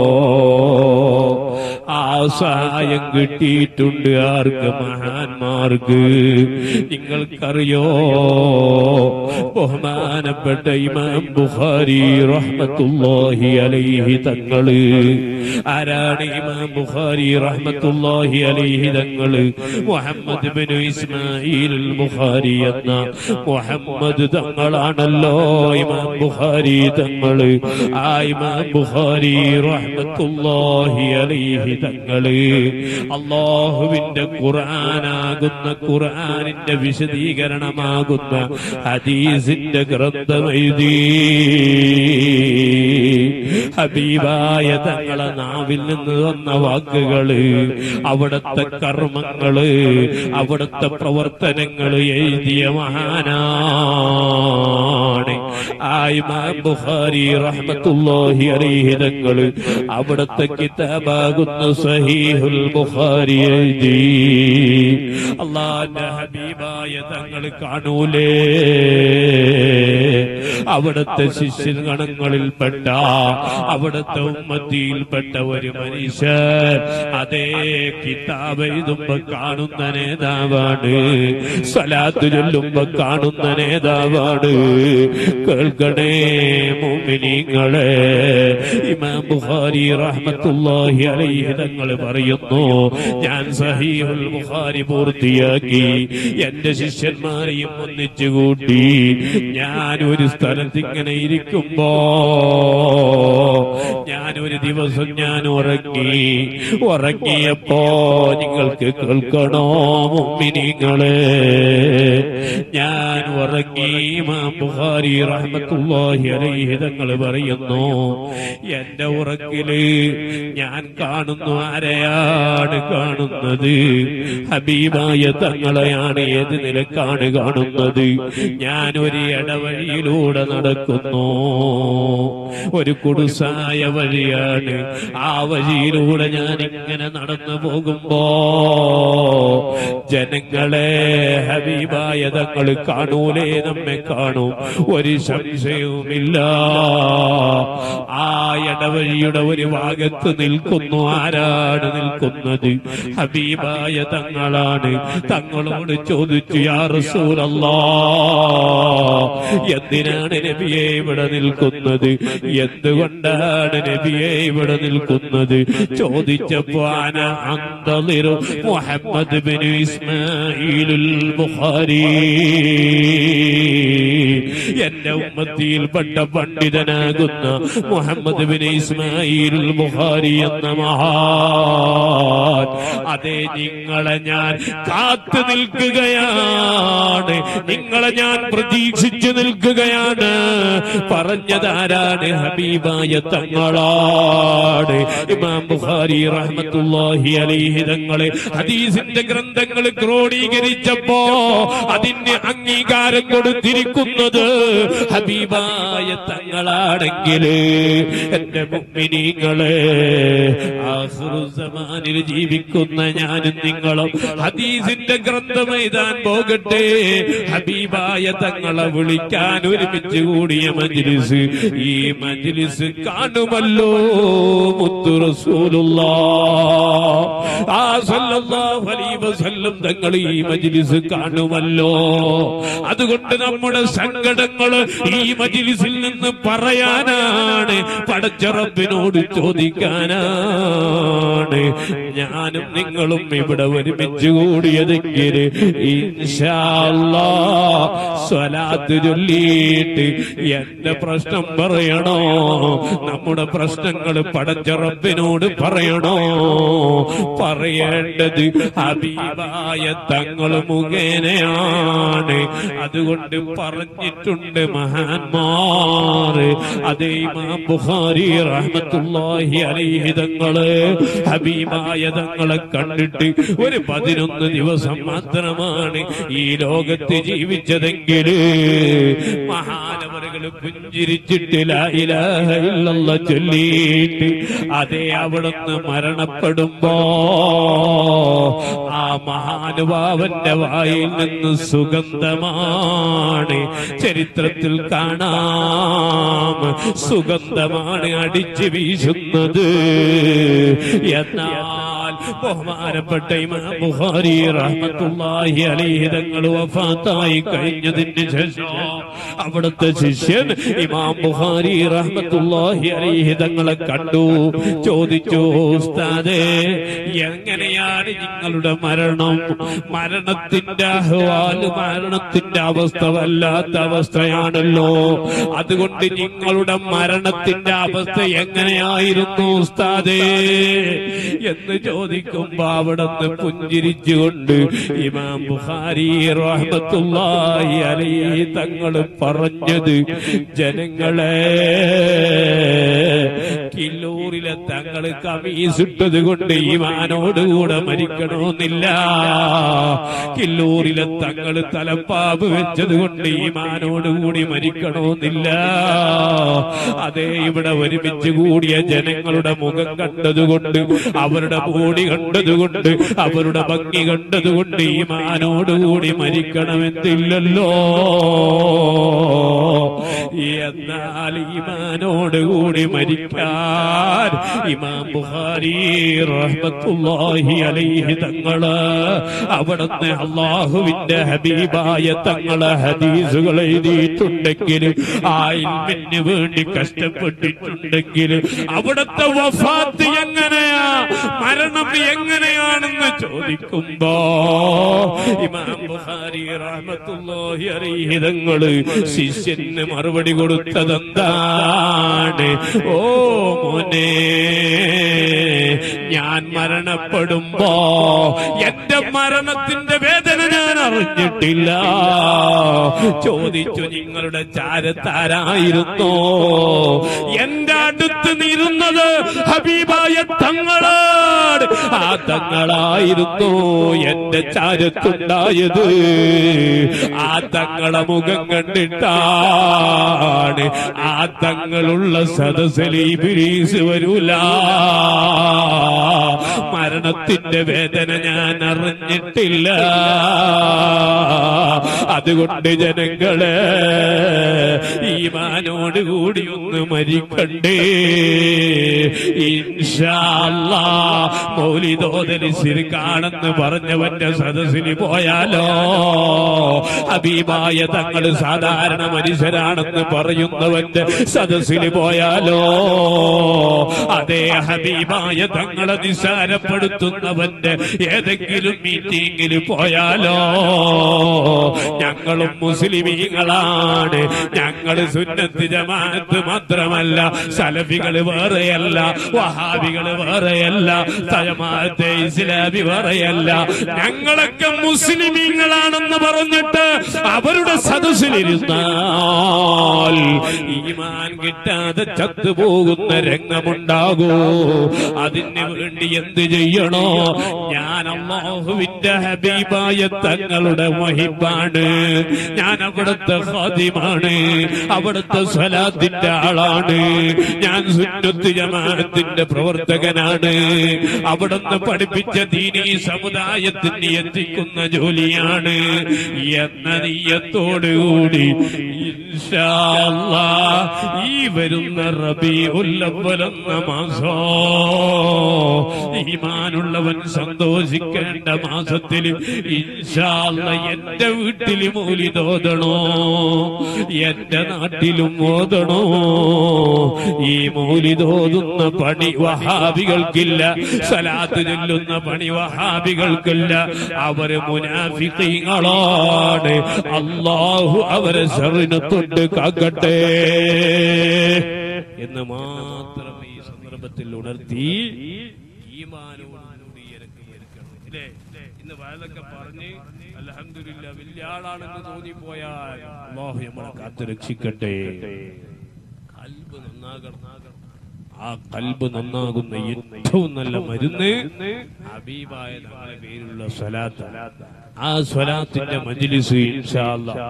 ആ സഹായം കിട്ടിയിട്ടുണ്ട് ആർക്ക് മഹാന്മാർക്ക് നിങ്ങൾക്കറിയോ ബഹുമാനപ്പെട്ട ഇമാം ബുഖാരി റഹ്മത്തുല്ലാഹി അലൈഹി തങ്ങള് ആരാണ് ഇമാം ബുഖാരി റഹ്മത്തുല്ലാഹി അലൈഹി തങ്ങള് മുഹമ്മദ് ബിൻ ഇസ്മായിൽ അൽ ബുഖാരി എന്ന മുഹമ്മദ് തങ്ങളാണല്ലോ ഇമാം ബുഖാരി തങ്ങള് ആ ഇമാം ബുഖാരി റഹ്മത്തുല്ലാഹി അലൈഹി തങ്ങള് അള്ളാഹുവിന്റെ ഖുർആനാകുന്ന ഖുർആനിന്റെ വിശദീകരണമാകുന്ന ഹദീസിന്റെ ഗ്രന്ഥം എഴുതി ഹബീബായ തങ്ങളെ നാവിൽ നിന്ന് വന്ന വാക്കുകള് അവിടുത്തെ കർമ്മങ്ങള് അവിടുത്തെ പ്രവർത്തനങ്ങള് എഴുതിയ മഹാനാണ് ആ ഇമാം ബുഖാരി റഹ്മത്തുള്ളാഹി അലൈഹി തങ്ങള് അവിടുത്തെ കിതാബാകുന്ന സഹീഹുൽ ബുഖാരി എഴുതി അള്ളാന്റെ ഹബീബായ തങ്ങൾ കാണൂലേ അവിടുത്തെ ശിഷ്യഗണങ്ങളിൽപ്പെട്ട അവിടുത്തെ ഉമ്മത്തിയിൽപ്പെട്ട ഒരു മനുഷ്യൻ അതേ കിതാബ് എഴുതുമ്പോ കാണുന്ന നേതാവാണ് സ്വലാത്ത് ചൊല്ലുമ്പോ കാണുന്ന നേതാവാണ് കേൾക്കണേ മുമിനിങ്ങളെ ഇമാം ബുഖാരി റഹ്മത്തുള്ളാഹി അലൈഹി തങ്ങൾ പറയുന്നു ഞാൻ സഹീഹുൽ ബുഖാരി പൂർത്തിയാക്കി എന്റെ ശിഷ്യന്മാരെയും ഒന്നിച്ചു കൂട്ടി ഞാൻ ഒരു സ്ഥലത്ത് ഇങ്ങനെ ഇരിക്കുമ്പോ ഞാൻ ഒരു ദിവസം ഞാൻ ഉറങ്ങി ഉറങ്ങിയപ്പോ നിങ്ങൾക്ക് കേൾക്കണോ മുമ്മിനിങ്ങളെ ഞാൻ ഉറങ്ങി ഇമാം ബുഖാരി റഹ്മത്തുള്ളാഹി അലൈഹി തങ്ങൾ പറയുന്നു എന്റെ ഉറക്കില് ഞാൻ കാണുന്നു ആരെയാണ് കാണുന്നത് ഹബീബായ തങ്ങളെയാണ് ഏത് നിലക്കാണ് കാണുന്നത് ഞാൻ ഒരു ഇടവഴിയിലൂടെ നടക്കുന്നു ഒരു കുടുസായ വഴിയാണ് ആ വഴിയിലൂടെ ഞാൻ ഇങ്ങനെ നടന്നു പോകുമ്പോ ജനങ്ങളെ ഹബീബായ തങ്ങൾ കാണൂലേ നമ്മെ കാണും ഒരു സംശയവുമില്ല ആ ഇടവഴിയുടെ ഒരു ഭാഗത്ത് നിൽക്കുന്നു ആരാണ് നിൽക്കുന്നത് ഹബീബായ തങ്ങളാണ് തങ്ങളോട് ചോദിച്ചു യാ റസൂലല്ലാ എന്തിനാണ് എന്തിനാണ് നബിയെ ഇവിടെ നിൽക്കുന്നത് എന്തുകൊണ്ടാണ് നബിയെ ഇവിടെ നിൽക്കുന്നത് ചോദിച്ചപ്പോ അന അന്തളിറു മുഹമ്മദ് ബിൻ ഇസ്മായിലുൽ ബുഖാരി എന്റെ ഉമ്മത്തിയിൽപ്പെട്ട പണ്ഡിതനാകുന്ന മുഹമ്മദ് ബിൻ ഇസ്മായിലുൽ ബുഖാരി എന്ന മഹാൻ അതെ നിങ്ങളെ ഞാൻ കാത്തു നിൽക്കുകയാണ് നിങ്ങളെ ഞാൻ പ്രതീക്ഷിച്ചു നിൽക്കുകയാണ് പറഞ്ഞതാരാണ് ഹബീബായ തങ്ങളാണ് ഇമാം ബുഖാരി റഹ്മത്തുള്ളാഹി അലൈഹി തങ്ങളെ ഹദീസിന്റെ ഗ്രന്ഥങ്ങൾ ക്രോഡീകരിച്ചപ്പോ അതിന് അംഗീകാരം കൊടുത്തിരിക്കുന്നത് ഹബീബായ തങ്ങളാണെങ്കിൽ എന്റെ മുമ്പിനീങ്ങളെ ആഹ്റുസമാനിൽ ജീവിക്കുന്ന ഞാനും നിങ്ങളും ഹദീസിന്റെ ഗ്രന്ഥം എഴുതാൻ പോകട്ടെ ഹബീബായ തങ്ങളെ വിളിക്കാൻ ഒരുമിച്ച് കൂടിയ മജ്ലിസ് ഈ മജ്ലിസ് കാണുമല്ലോ മുത്തു റസൂലുള്ള ആ സല്ലല്ലാഹു അലൈഹി വസല്ലം തങ്ങൾ ഈ മജ്ലിസ് കാണുമല്ലോ അതുകൊണ്ട് നമ്മുടെ സങ്കടങ്ങൾ ഈ മജ്ലിസിൽ നിന്ന് പറയാനാണ് പടച്ചറബിനോട് ചോദിക്കാനാണ് ഞാനും നിങ്ങളും ഇവിടെ ഒരുമിച്ച് കൂടിയതെങ്കിൽ ഇൻഷാല്ലാ സ്വലാത്ത് ചൊല്ലിയിട്ട് എന്റെ പ്രശ്നം പറയണോ നമ്മുടെ പ്രശ്നങ്ങൾ പടച്ചറബിനോട് പറയണോ പറയേണ്ടത് ഹബീബായ തങ്ങൾ മുഖേനയാണ് അതുകൊണ്ട് പറഞ്ഞിട്ടുണ്ട് മഹാന്മാർ അതേ ഇമാം ബുഖാരി റഹ്മത്തുള്ളാഹി അലൈഹി തങ്ങള് ഹബീബായ തങ്ങളെ കണ്ടിട്ട് ഒരു പതിനൊന്ന് ദിവസം മാത്രമാണ് ഈ ലോകത്ത് ജീവിച്ചതെങ്കിൽ മഹാനവറുകൾ പുഞ്ചിരിച്ചിട്ട് ലാ ഇലാഹ ഇല്ലല്ലാഹ് ചൊല്ലിയിട്ട് അതേ അവിടുന്ന് മരണപ്പെടുമ്പോ ആ മഹാനുഭാവന്റെ വായിൽ നിന്ന് സുഗന്ധമാണ് ചരിത്രത്തിൽ കാണാം സുഗന്ധമാണ് അടിച്ചു വീശുന്നത് എന്നാൽ ബഹുമാനപ്പെട്ട ഇമാം ബുഖാരി റഹ്മത്തുള്ളാഹി അലൈഹി തങ്ങൾ വഫാത്തായി കഴിഞ്ഞതിന് ശേഷം അവിടുത്തെ ശിഷ്യൻ ഇമാം ബുഖാരി റഹ്മത്തുള്ളാഹി അലൈഹി തങ്ങളെ കണ്ടു ചോദിച്ചു ഉസ്താദേ എങ്ങനെയാണ് നിങ്ങളുടെ മരണം മരണത്തിന്റെ അഹ്വാല് മരണത്തിന്റെ അവസ്ഥ വല്ലാത്ത അവസ്ഥയാണല്ലോ അതുകൊണ്ട് നിങ്ങളുടെ മരണത്തിന്റെ അവസ്ഥ എങ്ങനെയായിരുന്നു ഉസ്താദേ എന്ന് ചോദിക്കുമ്പോ അവിടുന്ന് പുഞ്ചിരിച്ചുകൊണ്ട് ഇമാം ബുഖാരി റഹ്മത്തുള്ളാഹി അലൈഹി തങ്ങൾ പറഞ്ഞത് ജനങ്ങളെ കില്ലൂരിലെ തങ്ങള് കമീസിട്ടത് കൊണ്ട് ഈമാനോടുകൂടെ മരിക്കണമെന്നില്ല കില്ലൂരിലെ തങ്ങള് തലപ്പാവ് വെച്ചത് കൊണ്ട് ഈമാനോടുകൂടി മരിക്കണമെന്നില്ല അതേ ഇവിടെ ഒരുമിച്ച് കൂടിയ ജനങ്ങളുടെ മുഖം കണ്ടതുകൊണ്ട് അവരുടെ ബോഡി കണ്ടതുകൊണ്ട് അവരുടെ ഭംഗി കണ്ടതുകൊണ്ട് ഈമാനോടുകൂടി മരിക്കണമെന്നില്ലല്ലോ എന്നാൽ ഈമാനോടുകൂടി മരിക്കാൻ ഇമാം ബുഖാരി റഹ്മത്തുള്ളാഹി അലൈഹി തങ്ങള് അവിടുന്ന് അള്ളാഹുവിന്റെ ഹബീബായ തങ്ങളെ ഹദീസുകൾ എഴുതിയിട്ടുണ്ടെങ്കിൽ ആ ഇൽമിന് വേണ്ടി കഷ്ടപ്പെട്ടിട്ടുണ്ടെങ്കിൽ അവിടുത്തെ വഫാത്ത് എങ്ങനെയാ മരണം എങ്ങനെയാണെന്ന് ചോദിക്കുമ്പോ ഇമാം ബുഖാരി റഹ്മത്തുള്ളാഹി അലൈഹി തങ്ങള് ശിഷ്യന് മറുപടി കൊടുത്തതെന്താണ് ഓ മോനെ ഞാൻ മരണപ്പെടുമ്പോ എന്റെ മരണത്തിന്റെ വേദന ഞാൻ അറിഞ്ഞിട്ടില്ല ചോദിച്ചു നിങ്ങളുടെ ചാരത്താരായിരുന്നോ എന്റെ അടുത്ത് നിരുന്നത് ഹബീബായ തങ്ങളാണ് ആ തങ്ങളായിരുന്നു എന്റെ ചാരത്തുണ്ടായത് ആ തങ്ങളെ മുഖം കണ്ടിട്ടാണ് ആ തങ്ങളുള്ള സദസ്സിൽ ഇബിലീസ് വരൂല മരണത്തിന്റെ വേദന ഞാൻ അറിഞ്ഞിട്ടില്ല അതുകൊണ്ട് ജനങ്ങളെ ഈമാനോട് കൂടി ഒന്ന് മരിക്കണ്ടേ ഇൻഷാല്ലാ മൗലിദോദരി സിരിക്കാണെന്ന് പറഞ്ഞവന്റെ സദസ്സിൽ പോയാലോ ഹബീബായ തങ്ങൾ സാധാരണ മനുഷ്യരാണെന്ന് പറയുന്നവന്റെ സദസ്സിൽ പോയാലോ അതേ ഹബീബായ തങ്ങളെ നിസ്സാരപ്പെടുത്തുന്നവന്റെ ഏതെങ്കിലും മീറ്റിംഗിൽ പോയാലോ ഞങ്ങളും മുസ്ലിമീങ്ങളാണ് ഞങ്ങൾ സുന്നത്ത് ജമാഅത്ത് മാത്രമല്ല സലഫികള് വേറെയല്ല വഹാബികള് വേറെയല്ല ജമാഅത്തെ ഇസ്ലാമി വേറെയല്ല ഞങ്ങളൊക്കെ മുസ്ലിമീങ്ങളാണെന്ന് പറഞ്ഞിട്ട് അവരുടെ സദസ്സിലിരുന്നാൽ ഈമാൻ കിട്ടാതെ ചത്തുപോകുന്ന രംഗമുണ്ടാകൂ അതിന് വേണ്ടി എന്ത് ചെയ്യണോ ഞാൻ അള്ളാഹുവിന്റെ ഹബീബായ തങ്ങളുടെ മഹിബാണ് ഞാൻ അവിടുത്തെ ഖാദിമാണ് അവിടുത്തെ സ്വലാത്തിന്റെ ആളാണ് ഞാൻ സുന്നത്ത് ജമാഅത്തിന്റെ പ്രവർത്തകനാണ് അവിടുന്ന് പഠിപ്പിച്ച ദീനീ സമുദായത്തിന് എത്തിക്കുന്ന ജോലിയാണ് എന്ന നീയത്തോടുകൂടി ഇൻഷാ അല്ലാ ഈ വരുന്ന റബീഉൽ എന്ന മാസോ ഈമാനുള്ളവൻ സന്തോഷിക്കേണ്ട മാസത്തിൽ ഇൻഷാ അല്ലാ എന്റെ വീട്ടിൽ മൂലിതോതണോ എന്റെ നാട്ടിലും ഓതണോ ഈ മൂലിതോതുന്ന പണി വഹാബികൾക്കില്ല സലാത്ത് ചൊല്ലുന്ന പണി വഹാബികൾക്കില്ല അവര് മുനാഫിക്കീങ്ങളാണ് അള്ളാഹു അവരെ ശറിനെ തൊട്ട് കാക്കട്ടെ എന്ന് മാത്രം ഈ സന്ദർഭത്തിൽ ഉണർത്തി ഈമാനോടുകൂടി ഇറക്കി എടുക്കണം ഇല്ലേ ഇന്ന് വയലൊക്കെ പറഞ്ഞ് അലഹമില്ല വലിയ ആളാണെന്ന് തോന്നിപ്പോയാൽ അള്ളാഹു നമ്മളെ കാത്തു രക്ഷിക്കട്ടെ കൽബ് നന്നാകണം ആ കൽബ് നന്നാകുന്ന ഏറ്റവും നല്ല മരുന്ന് ഹബീബായ നമ്മളെ പേരിലുള്ള സ്വലാത്ത് ആ സ്വലാത്തിന്റെ മജ്ലിസ് ഇൻഷാ അല്ലാ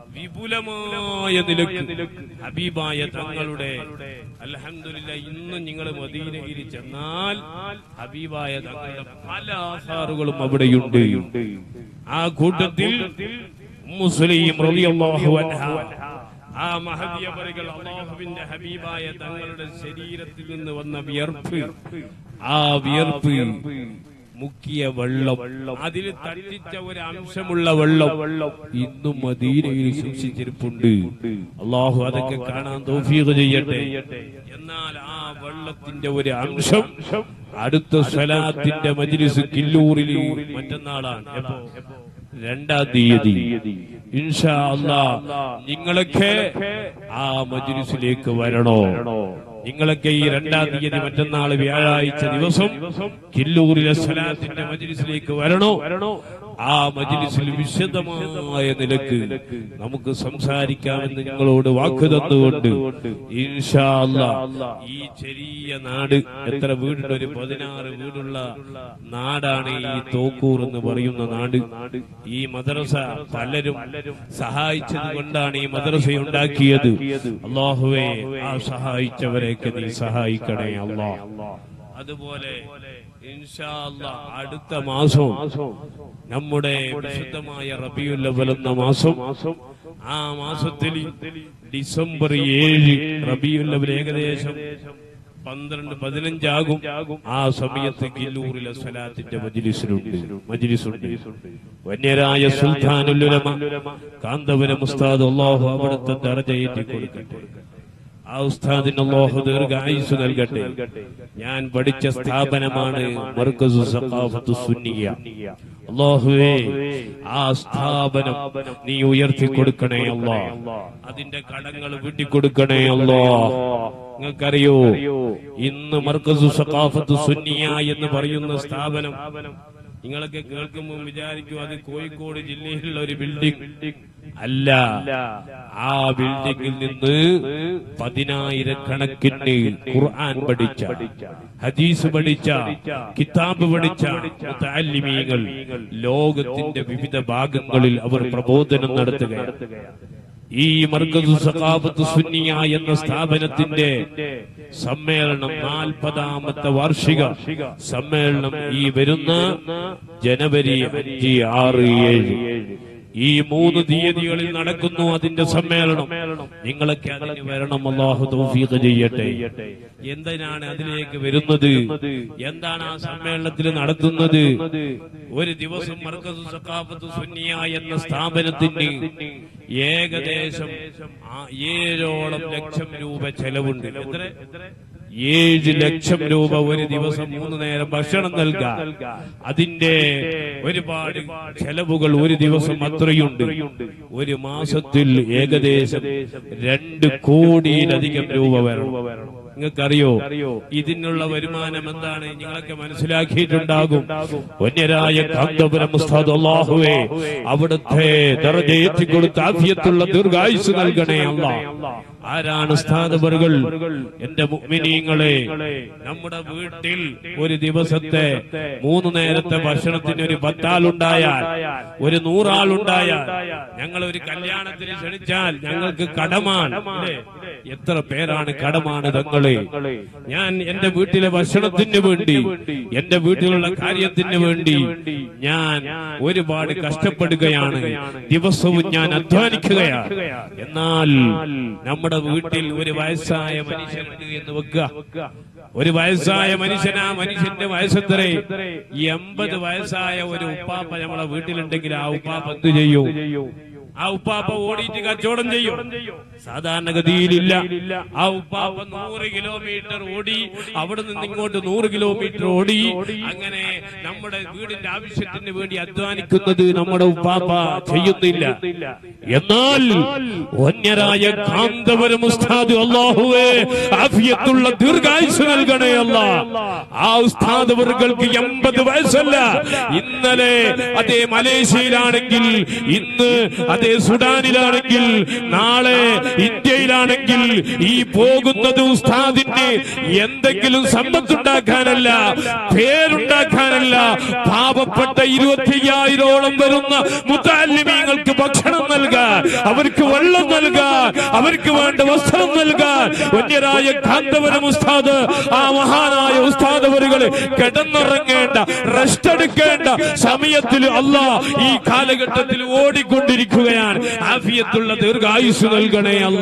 വിപുലമായ നിലക്ക് ഹബീബായ തങ്ങളുടെ അൽഹംദുലില്ല ഇന്ന് നിങ്ങൾ മദീനയിൽ ചെന്നാൽ ഹബീബായ തങ്ങളുടെ പല ആഹാറുകളും അവിടെയുണ്ട് ആ കൂട്ടത്തിൽ മുസ്ലിം റളിയല്ലാഹു അൻഹ ആ മഹദിയവറുകൾ അള്ളാഹുവിന്റെ ഹബീബായ തങ്ങളുടെ ശരീരത്തിൽ നിന്ന് വന്ന വിയർപ്പ് ആ വിയർപ്പ് മുക്കിയ വെള്ളം അതിൽ തട്ടിച്ച ഒരു അംശമുള്ള വെള്ളം ഇന്നും മദീനയിൽ സൂക്ഷിച്ചിരിപ്പുണ്ട് അള്ളാഹു അതൊക്കെ കാണാൻ തോഫീഖ് ചെയ്യട്ടെ എന്നാൽ ആ വെള്ളത്തിന്റെ ഒരു അംശം അടുത്ത സ്വലാത്തിന്റെ മജ്ലിസ് കില്ലൂരിൽ മറ്റന്നാളാണ് എപ്പോ രണ്ടാം തീയതി ഇൻഷാ അല്ലാ നിങ്ങളൊക്കെ ആ മജ്ലിസിലേക്ക് വരണോ നിങ്ങളൊക്കെ ഈ രണ്ടാം തീയതി മറ്റന്നാൾ വ്യാഴാഴ്ച ദിവസം കില്ലൂരിലെ സ്വലാത്തിന്റെ മജ്ലിസിലേക്ക് വരണോ ആ മജ്ലിസിൽ വിശദമായ നിലക്ക് നമുക്ക് സംസാരിക്കാമെന്ന് നിങ്ങളോട് വാക്ക് തന്നുകൊണ്ട് ഇൻഷാ അല്ലാ ഈ ചെറിയ നാട് എത്ര വീടുണ്ട് ഒരു പതിനാറ് വീടുള്ള നാടാണ് ഈ തോക്കൂർ എന്ന് പറയുന്ന നാട് ഈ മദ്രസ പലരും സഹായിച്ചത് കൊണ്ടാണ് ഈ മദ്രസ ഉണ്ടാക്കിയത് അള്ളാഹുവെ ആ സഹായിച്ചവരെയൊക്കെ നീ സഹായിക്കണേ അള്ളാ അതുപോലെ ഇൻഷാ അല്ലാ അടുത്ത മാസം നമ്മുടെ വിശുദ്ധമായ റബിയുൽ അവൽ എന്ന മാസം ആ മാസത്തിൽ ഡിസംബർ ഏഴ് റബിയുൽ അവൽ ഏകദേശം പന്ത്രണ്ട് പതിനഞ്ചാകും ആ സമയത്ത് കില്ലൂരിലെ സ്വലാത്തിന്റെ മജിലിസിലുണ്ട് മജിലിസുണ്ട് വന്യരായ സുൽത്താനുലുലമ കാന്തപുരം ഉസ്താദ് അള്ളാഹു അവിടുത്തെ ദർജയേറ്റി കൊടുക്കട്ടെ ആ ഉസ്താദിന് അള്ളാഹു ദീർഘായുസ് നൽകട്ടെ ഞാൻ പഠിച്ച സ്ഥാപനമാണ് മർക്കസു സഖാഫത്തു സുന്നിയ അള്ളാഹുവേ ആ സ്ഥാപനം നീ ഉയർത്തി കൊടുക്കണേ അല്ലാ അതിന്റെ കടങ്ങൾ വീട്ടിക്കൊടുക്കണേ അല്ലാ നിങ്ങൾക്കറിയോ ഇന്ന് മർക്കസു സഖാഫത്തു സുന്നിയ എന്ന് പറയുന്ന സ്ഥാപനം നിങ്ങളൊക്കെ കേൾക്കുമ്പോൾ വിചാരിക്കും അത് കോഴിക്കോട് ജില്ലയിലുള്ള ഒരു ബിൽഡിംഗ് അല്ല ആ ബിൽഡിംഗിൽ നിന്ന് പതിനായിരക്കണക്കിന് ഖുർആൻ പഠിച്ച ഹദീസ് പഠിച്ച കിതാബ് പഠിച്ച മുത്തല്ലിമീങ്ങൾ ലോകത്തിന്റെ വിവിധ ഭാഗങ്ങളിൽ അവർ പ്രബോധനം നടത്തുകയാണ് ഈ മർക്കസ് സഖാഫത്ത് സുന്നിയ എന്ന സ്ഥാപനത്തിന്റെ സമ്മേളനം നാൽപ്പതാമത്തെ വാർഷിക സമ്മേളനം ഈ വരുന്ന ജനുവരി അഞ്ച് ആറ് ഏഴ് ഈ മൂന്ന് തീയതികളിൽ നടക്കുന്നു അതിന്റെ സമ്മേളനം നിങ്ങളൊക്കെ അതിന് വരണം അള്ളാഹു തൗഫീഖ് ചെയ്യട്ടെ എന്തിനാണ് അതിലേക്ക് വരുന്നത് എന്താണ് ആ സമ്മേളനത്തിൽ നടത്തുന്നത് ഒരു ദിവസം മർക്കസ് സഖാഫത്ത് സുന്നിയ എന്ന സ്ഥാപനത്തിന് ഏകദേശം ആ ഏഴോളം ലക്ഷം രൂപ ചെലവുണ്ട് എത്ര ഏഴ് ലക്ഷം രൂപ ഒരു ദിവസം മൂന്ന് നേരം ഭക്ഷണം നൽകാൻ അതിന്റെ ഒരുപാട് ചെലവുകൾ ഒരു ദിവസം അത്രയുണ്ട് ഒരു മാസത്തിൽ ഏകദേശം രണ്ട് കോടിയിലധികം രൂപ വരണം നിങ്ങൾക്കറിയോ ഇതിനുള്ള വരുമാനം എന്താണ് നിങ്ങളൊക്കെ മനസ്സിലാക്കിയിട്ടുണ്ടാകും വന്യരായ കാന്തപുരം ഉസ്താദ് അള്ളാഹുവേ അവിടുത്തെ ദർജ എത്തിക്കൊടുത്ത് ആഫിയത്തുള്ള ദീർഘായുസ് നൽകണേ അല്ലാ ആരാണ് സ്ഥാനപറുകൾ എന്റെ മുഗ്മിനീങ്ങളെ നമ്മുടെ വീട്ടിൽ ഒരു ദിവസത്തെ മൂന്ന് നേരത്തെ ഭക്ഷണത്തിന് ഒരു പത്താളുണ്ടായാൽ ഒരു നൂറാളുണ്ടായാൽ ഞങ്ങൾ ഒരു കല്യാണത്തിന് ക്ഷണിച്ചാൽ ഞങ്ങൾക്ക് കടമാണ് അല്ലേ? എത്ര പേരാണ് കടമാണ് തങ്ങളെ ഞാൻ എന്റെ വീട്ടിലെ ഭക്ഷണത്തിന് വേണ്ടി എന്റെ വീട്ടിലുള്ള കാര്യത്തിന് വേണ്ടി ഞാൻ ഒരുപാട് കഷ്ടപ്പെടുകയാണ് ദിവസവും ഞാൻ അധ്വാനിക്കുകയാണ് എന്നാൽ നമ്മുടെ വീട്ടിൽ ഒരു വയസ്സായ മനുഷ്യനുണ്ട് എന്ന് വെക്കുക ഒരു വയസ്സായ മനുഷ്യൻ ആ മനുഷ്യന്റെ വയസ്സെത്രേ എൺപത് വയസ്സായ ഒരു ഉപ്പാപ്പ നമ്മളെ വീട്ടിലുണ്ടെങ്കിൽ ആ ഉപ്പാപ്പ എന്ത് ചെയ്യും ആ ഉപ്പാപ്പ ഓടിയിട്ട് കച്ചവടം ചെയ്യും സാധാരണഗതിയിലില്ല ആ ഉപ്പാപ്പ നൂറ് കിലോമീറ്റർ ഓടി അവിടെ നിന്ന് ഇങ്ങോട്ട് നൂറ് കിലോമീറ്റർ ഓടി അങ്ങനെ നമ്മുടെ വീടിന്റെ ആവശ്യത്തിന് വേണ്ടി അധ്വാനിക്കുന്നത് നമ്മുടെ ഉപ്പാപ്പ ചെയ്യുന്നില്ല എന്നാൽ വന്യരായ കാന്തപുരം ഉസ്താദ് അള്ളാഹുവേ ആഫിയത്തുള്ള ദീർഘായുസ് നൽകണേ അല്ല ആ ഉസ്താദ് അവർക്ക് എൺപത് വയസ്സല്ല ഇന്നലെ അതേ മലേഷ്യയിലാണെങ്കിൽ ഇന്ന് അതേ സുഡാനിലാണെങ്കിൽ നാളെ ഇന്ത്യയിലാണെങ്കിൽ ഈ പോകുന്നത് ഉസ്താദിന്റെ എന്തെങ്കിലും സമ്പത്തുണ്ടാക്കാനല്ല പേരുണ്ടാക്കാനല്ല പാവപ്പെട്ട ഇരുപത്തിയ്യായിരോളം വരുന്ന മുത്താലിമീങ്ങൾക്ക് ഭക്ഷണം നൽകാൻ അവർക്ക് വെള്ളം നൽകാൻ അവർക്ക് വേണ്ട വസ്ത്രം നൽകാൻ വന്യരായ കാന്തവരം ഉസ്താദ് ആ മഹാനായ ഉസ്താദ് അവരുകള് കിടന്നുറങ്ങേണ്ട റെസ്റ്റ് എടുക്കേണ്ട സമയത്തിൽ അല്ല ഈ കാലഘട്ടത്തിൽ ഓടിക്കൊണ്ടിരിക്കുകയാണ് ആഫിയത്തുള്ള ദീർഘായുസ് നൽകണേ അല്ല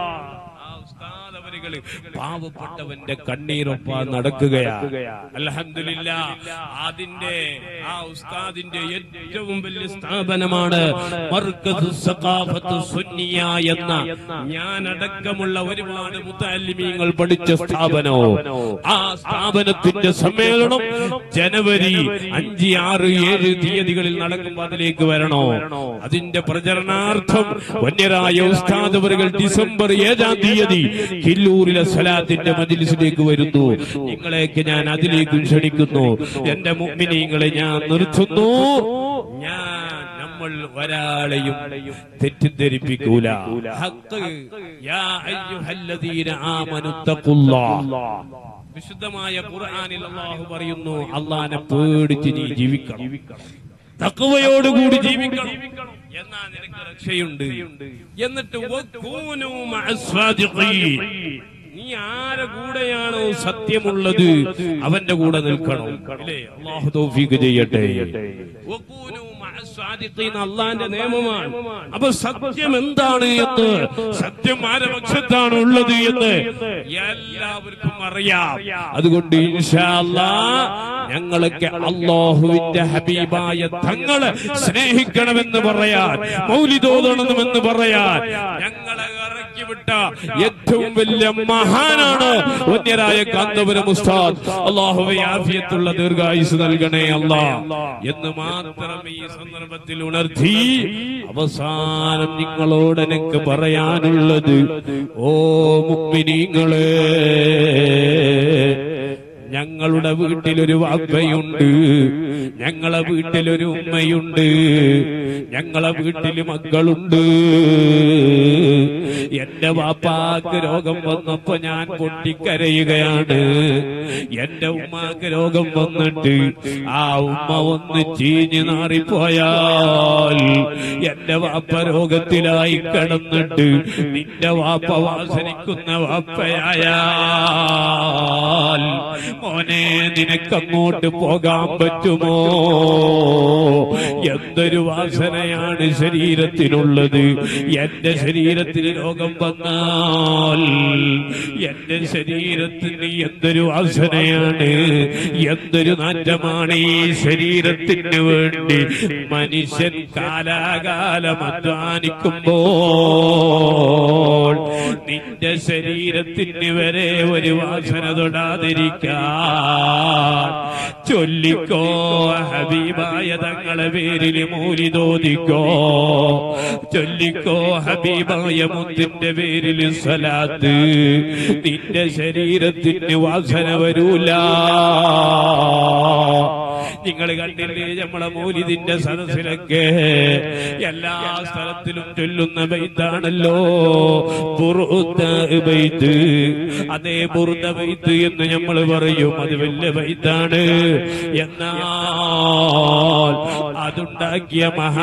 പാവപ്പെട്ടവന്റെ കണ്ണീരൊപ്പ നടക്കുകയാ അലഹമില്ല അതിന്റെ ആ ഉസ്താദിന്റെ ഏറ്റവും വലിയ സ്ഥാപനമാണ് മർക്കസ് സഖാഫത്ത് സുന്നിയ എന്ന ഞാൻ അടക്കമുള്ള ഒരുപാട് മുത്താലിമീങ്ങൾ പഠിച്ച സ്ഥാപനവും ആ സ്ഥാപനത്തിന്റെ സമ്മേളനം ജനുവരി അഞ്ച് ആറ് ഏഴ് തീയതികളിൽ നടക്കുമ്പോൾ അതിലേക്ക് വരണോ അതിന്റെ പ്രചരണാർത്ഥം വന്യരായ ഉസ്താദവറുകൾ ഡിസംബർ ഏഴാം തീയതി കില്ലൂരിലെ സലാത്തിന്റെ മജിലിസിലേക്ക് വരുന്നു നിങ്ങളെയൊക്കെ ഞാൻ അതിലേക്ക് ക്ഷണിക്കുന്നു എന്റെ മുമ്പിനിങ്ങളെ ഞാൻ നിർത്തുന്നു ഞാൻ നമ്മൾ ഒരാളെയും തെറ്റിദ്ധരിപ്പിക്കൂല ഹക്ക് യാ അയ്യുഹല്ലദീന ആമനുത്തഖുല്ലാഹ് വിശുദ്ധമായ ഖുർആനിൽ അള്ളാഹു പറയുന്നു അള്ളാനെ പേടിച്ച് നീ ജീവിക്കണം തക്കവയോടുകൂടി ജീവിക്കണം എന്നാ നിനക്ക് രക്ഷയുണ്ട് എന്നിട്ട് വക്കൂനു മഅസ്സാദിഖീൻ. നീ ആരെ കൂടെയാണോ സത്യമുള്ളത് അവന്റെ കൂടെ നിൽക്കണം അല്ലേ അള്ളാഹു തൗഫീഖ് ചെയ്യട്ടെ വക്കൂനു മഅസ്സാദിഖീൻ അള്ളാന്റെ നിയമമാണ് അപ്പൊ സത്യം എന്താണ് എന്ന് സത്യം ആരെ പക്ഷത്താണ് ഉള്ളത് എന്ന് എല്ലാവർക്കും അറിയാം അതുകൊണ്ട് ഇൻഷാ അല്ലാ ഞങ്ങളൊക്കെ അള്ളാഹുവിന്റെ ഹബീബായ തങ്ങളെ സ്നേഹിക്കണമെന്ന് പറയാൻ മൗലിതോതണമെന്ന് പറയാൻ ഞങ്ങളെ ഇറക്കി വിട്ട ഏറ്റവും വലിയ മഹാനാണ് വന്യരായ കാന്തപുരം ഉസ്താദ് അള്ളാഹുവെ ആഫിയത്തുള്ള ദീർഘായുസ് നൽകണേ അല്ലാ എന്ന് മാത്രം ഈ സന്ദർഭത്തിൽ ഉണർത്തി അവസാനം നിങ്ങളോട് എനിക്ക് പറയാനുള്ളത് ഓ മുഗ്മിനീങ്ങളെ ഞങ്ങളുടെ വീട്ടിലൊരു വാപ്പയുണ്ട് ഞങ്ങളെ വീട്ടിലൊരു ഉമ്മയുണ്ട് ഞങ്ങളെ വീട്ടിൽ മക്കളുണ്ട് എന്റെ വാപ്പാക്ക് രോഗം വന്നപ്പോ ഞാൻ പൊട്ടിക്കരയുകയാണ് എന്റെ ഉമ്മാക്ക് രോഗം വന്നിട്ട് ആ ഉമ്മ ഒന്ന് ചീഞ്ഞു നാറിപ്പോയാൽ എന്റെ വാപ്പ രോഗത്തിലായി കിടന്നിട്ട് നിന്റെ വാപ്പ വാസനിക്കുന്ന വാപ്പയായാൽ മോനെ നിനക്കങ്ങോട്ട് പോകാൻ പറ്റുമോ എന്തൊരു വാസനയാണ് ശരീരത്തിനുള്ളത് എന്റെ ശരീരത്തിന് രോഗം വന്നാൽ എന്റെ ശരീരത്തിന് എന്തൊരു വാസനയാണ് എന്തൊരു നാറ്റമാണ് ഈ ശരീരത്തിന് വേണ്ടി മനുഷ്യൻ കാലാകാലം അധ്വാനിക്കുമ്പോൾ നിന്റെ ശരീരത്തിന് വരെ ഒരു വാസന തൊടാതിരിക്കാൻ ചൊല്ലിക്കോ ഹബീബായ തങ്ങളെ പേരിൽ മൂലി തോതിക്കോ ചൊല്ലിക്കോ ഹബീബായ മുത്തിന്റെ പേരിൽ സ്വലാത്ത് നിന്റെ ശരീരത്തിന് വാസന വരൂല നിങ്ങൾ കണ്ടില്ലേ നമ്മളെ മൗലിദിന്റെ സദസ്സിലൊക്കെ എല്ലാ സ്ഥലത്തിലും ചൊല്ലുന്ന ബൈത്താണല്ലോ ബുറുദ ബൈത്ത് അതേ ബുറുദ ബൈത്ത് എന്ന് നമ്മൾ പറയും അത് വലിയ ബൈത്താണ് എന്നാൽ അതുണ്ടാക്കിയ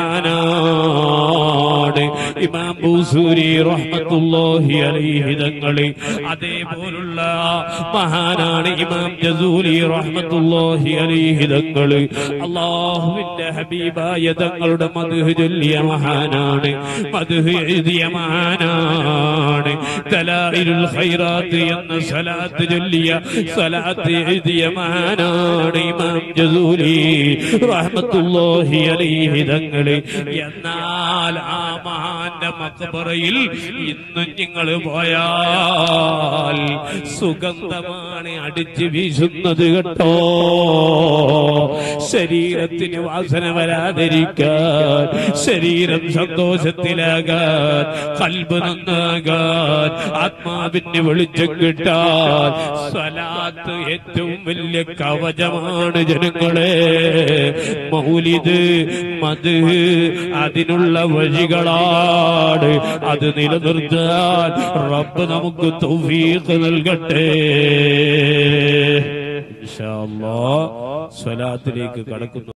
മഹാനാണ് ഇമാം ബൂസൂരി റഹ്മത്തുള്ളാഹി അലൈഹി തങ്ങളെ അതേപോലുള്ള മഹാനാണ് ഇമാം ജസൂലി റഹ്മത്തുള്ളാഹി അലൈഹി തങ്ങള് അള്ളാഹുവിന്റെ ഹബീബായ തങ്ങളുടെ മധുഹ് ചൊല്ലിയ മഹാനാണ് മധുഹ് എഴുതിയ മഹാനാണ് തലായിലുൽ ഖൈറാത്ത് എന്ന സലാത്ത് ചൊല്ലിയ സലാത്ത് എഴുതിയ മഹാനാണ് ഇമാം ജസൂലി റഹ്മത്തുള്ളാഹി അലൈഹി തങ്ങള് എന്നാൽ ആ മഹാന്റെ മക്ബറയിൽ ഇന്നും നിങ്ങൾ പോയാൽ സുഗന്ധമാണ് അടിച്ചു വീശുന്നത് കേട്ടോ ശരീരത്തിന് വാസന വരാതിരിക്കാൻ ശരീരം സന്തോഷത്തിലാകാൻ കൽബ് നന്നാകാൻ ആത്മാവിന് വെളിച്ചം കിട്ടാൻ സ്വലാത്ത് ഏറ്റവും വലിയ കവചമാണ് ജനങ്ങളെ മൗലിദ് മത് അതിനുള്ള വഴികളാണ് അത് നിലനിർത്താൻ റബ്ബ് നമുക്ക് തൗഫീഖ് നൽകട്ടെ ഇൻഷാ അല്ലാഹ് സ്വലാത്തിലേക്ക് കടക്കുന്നു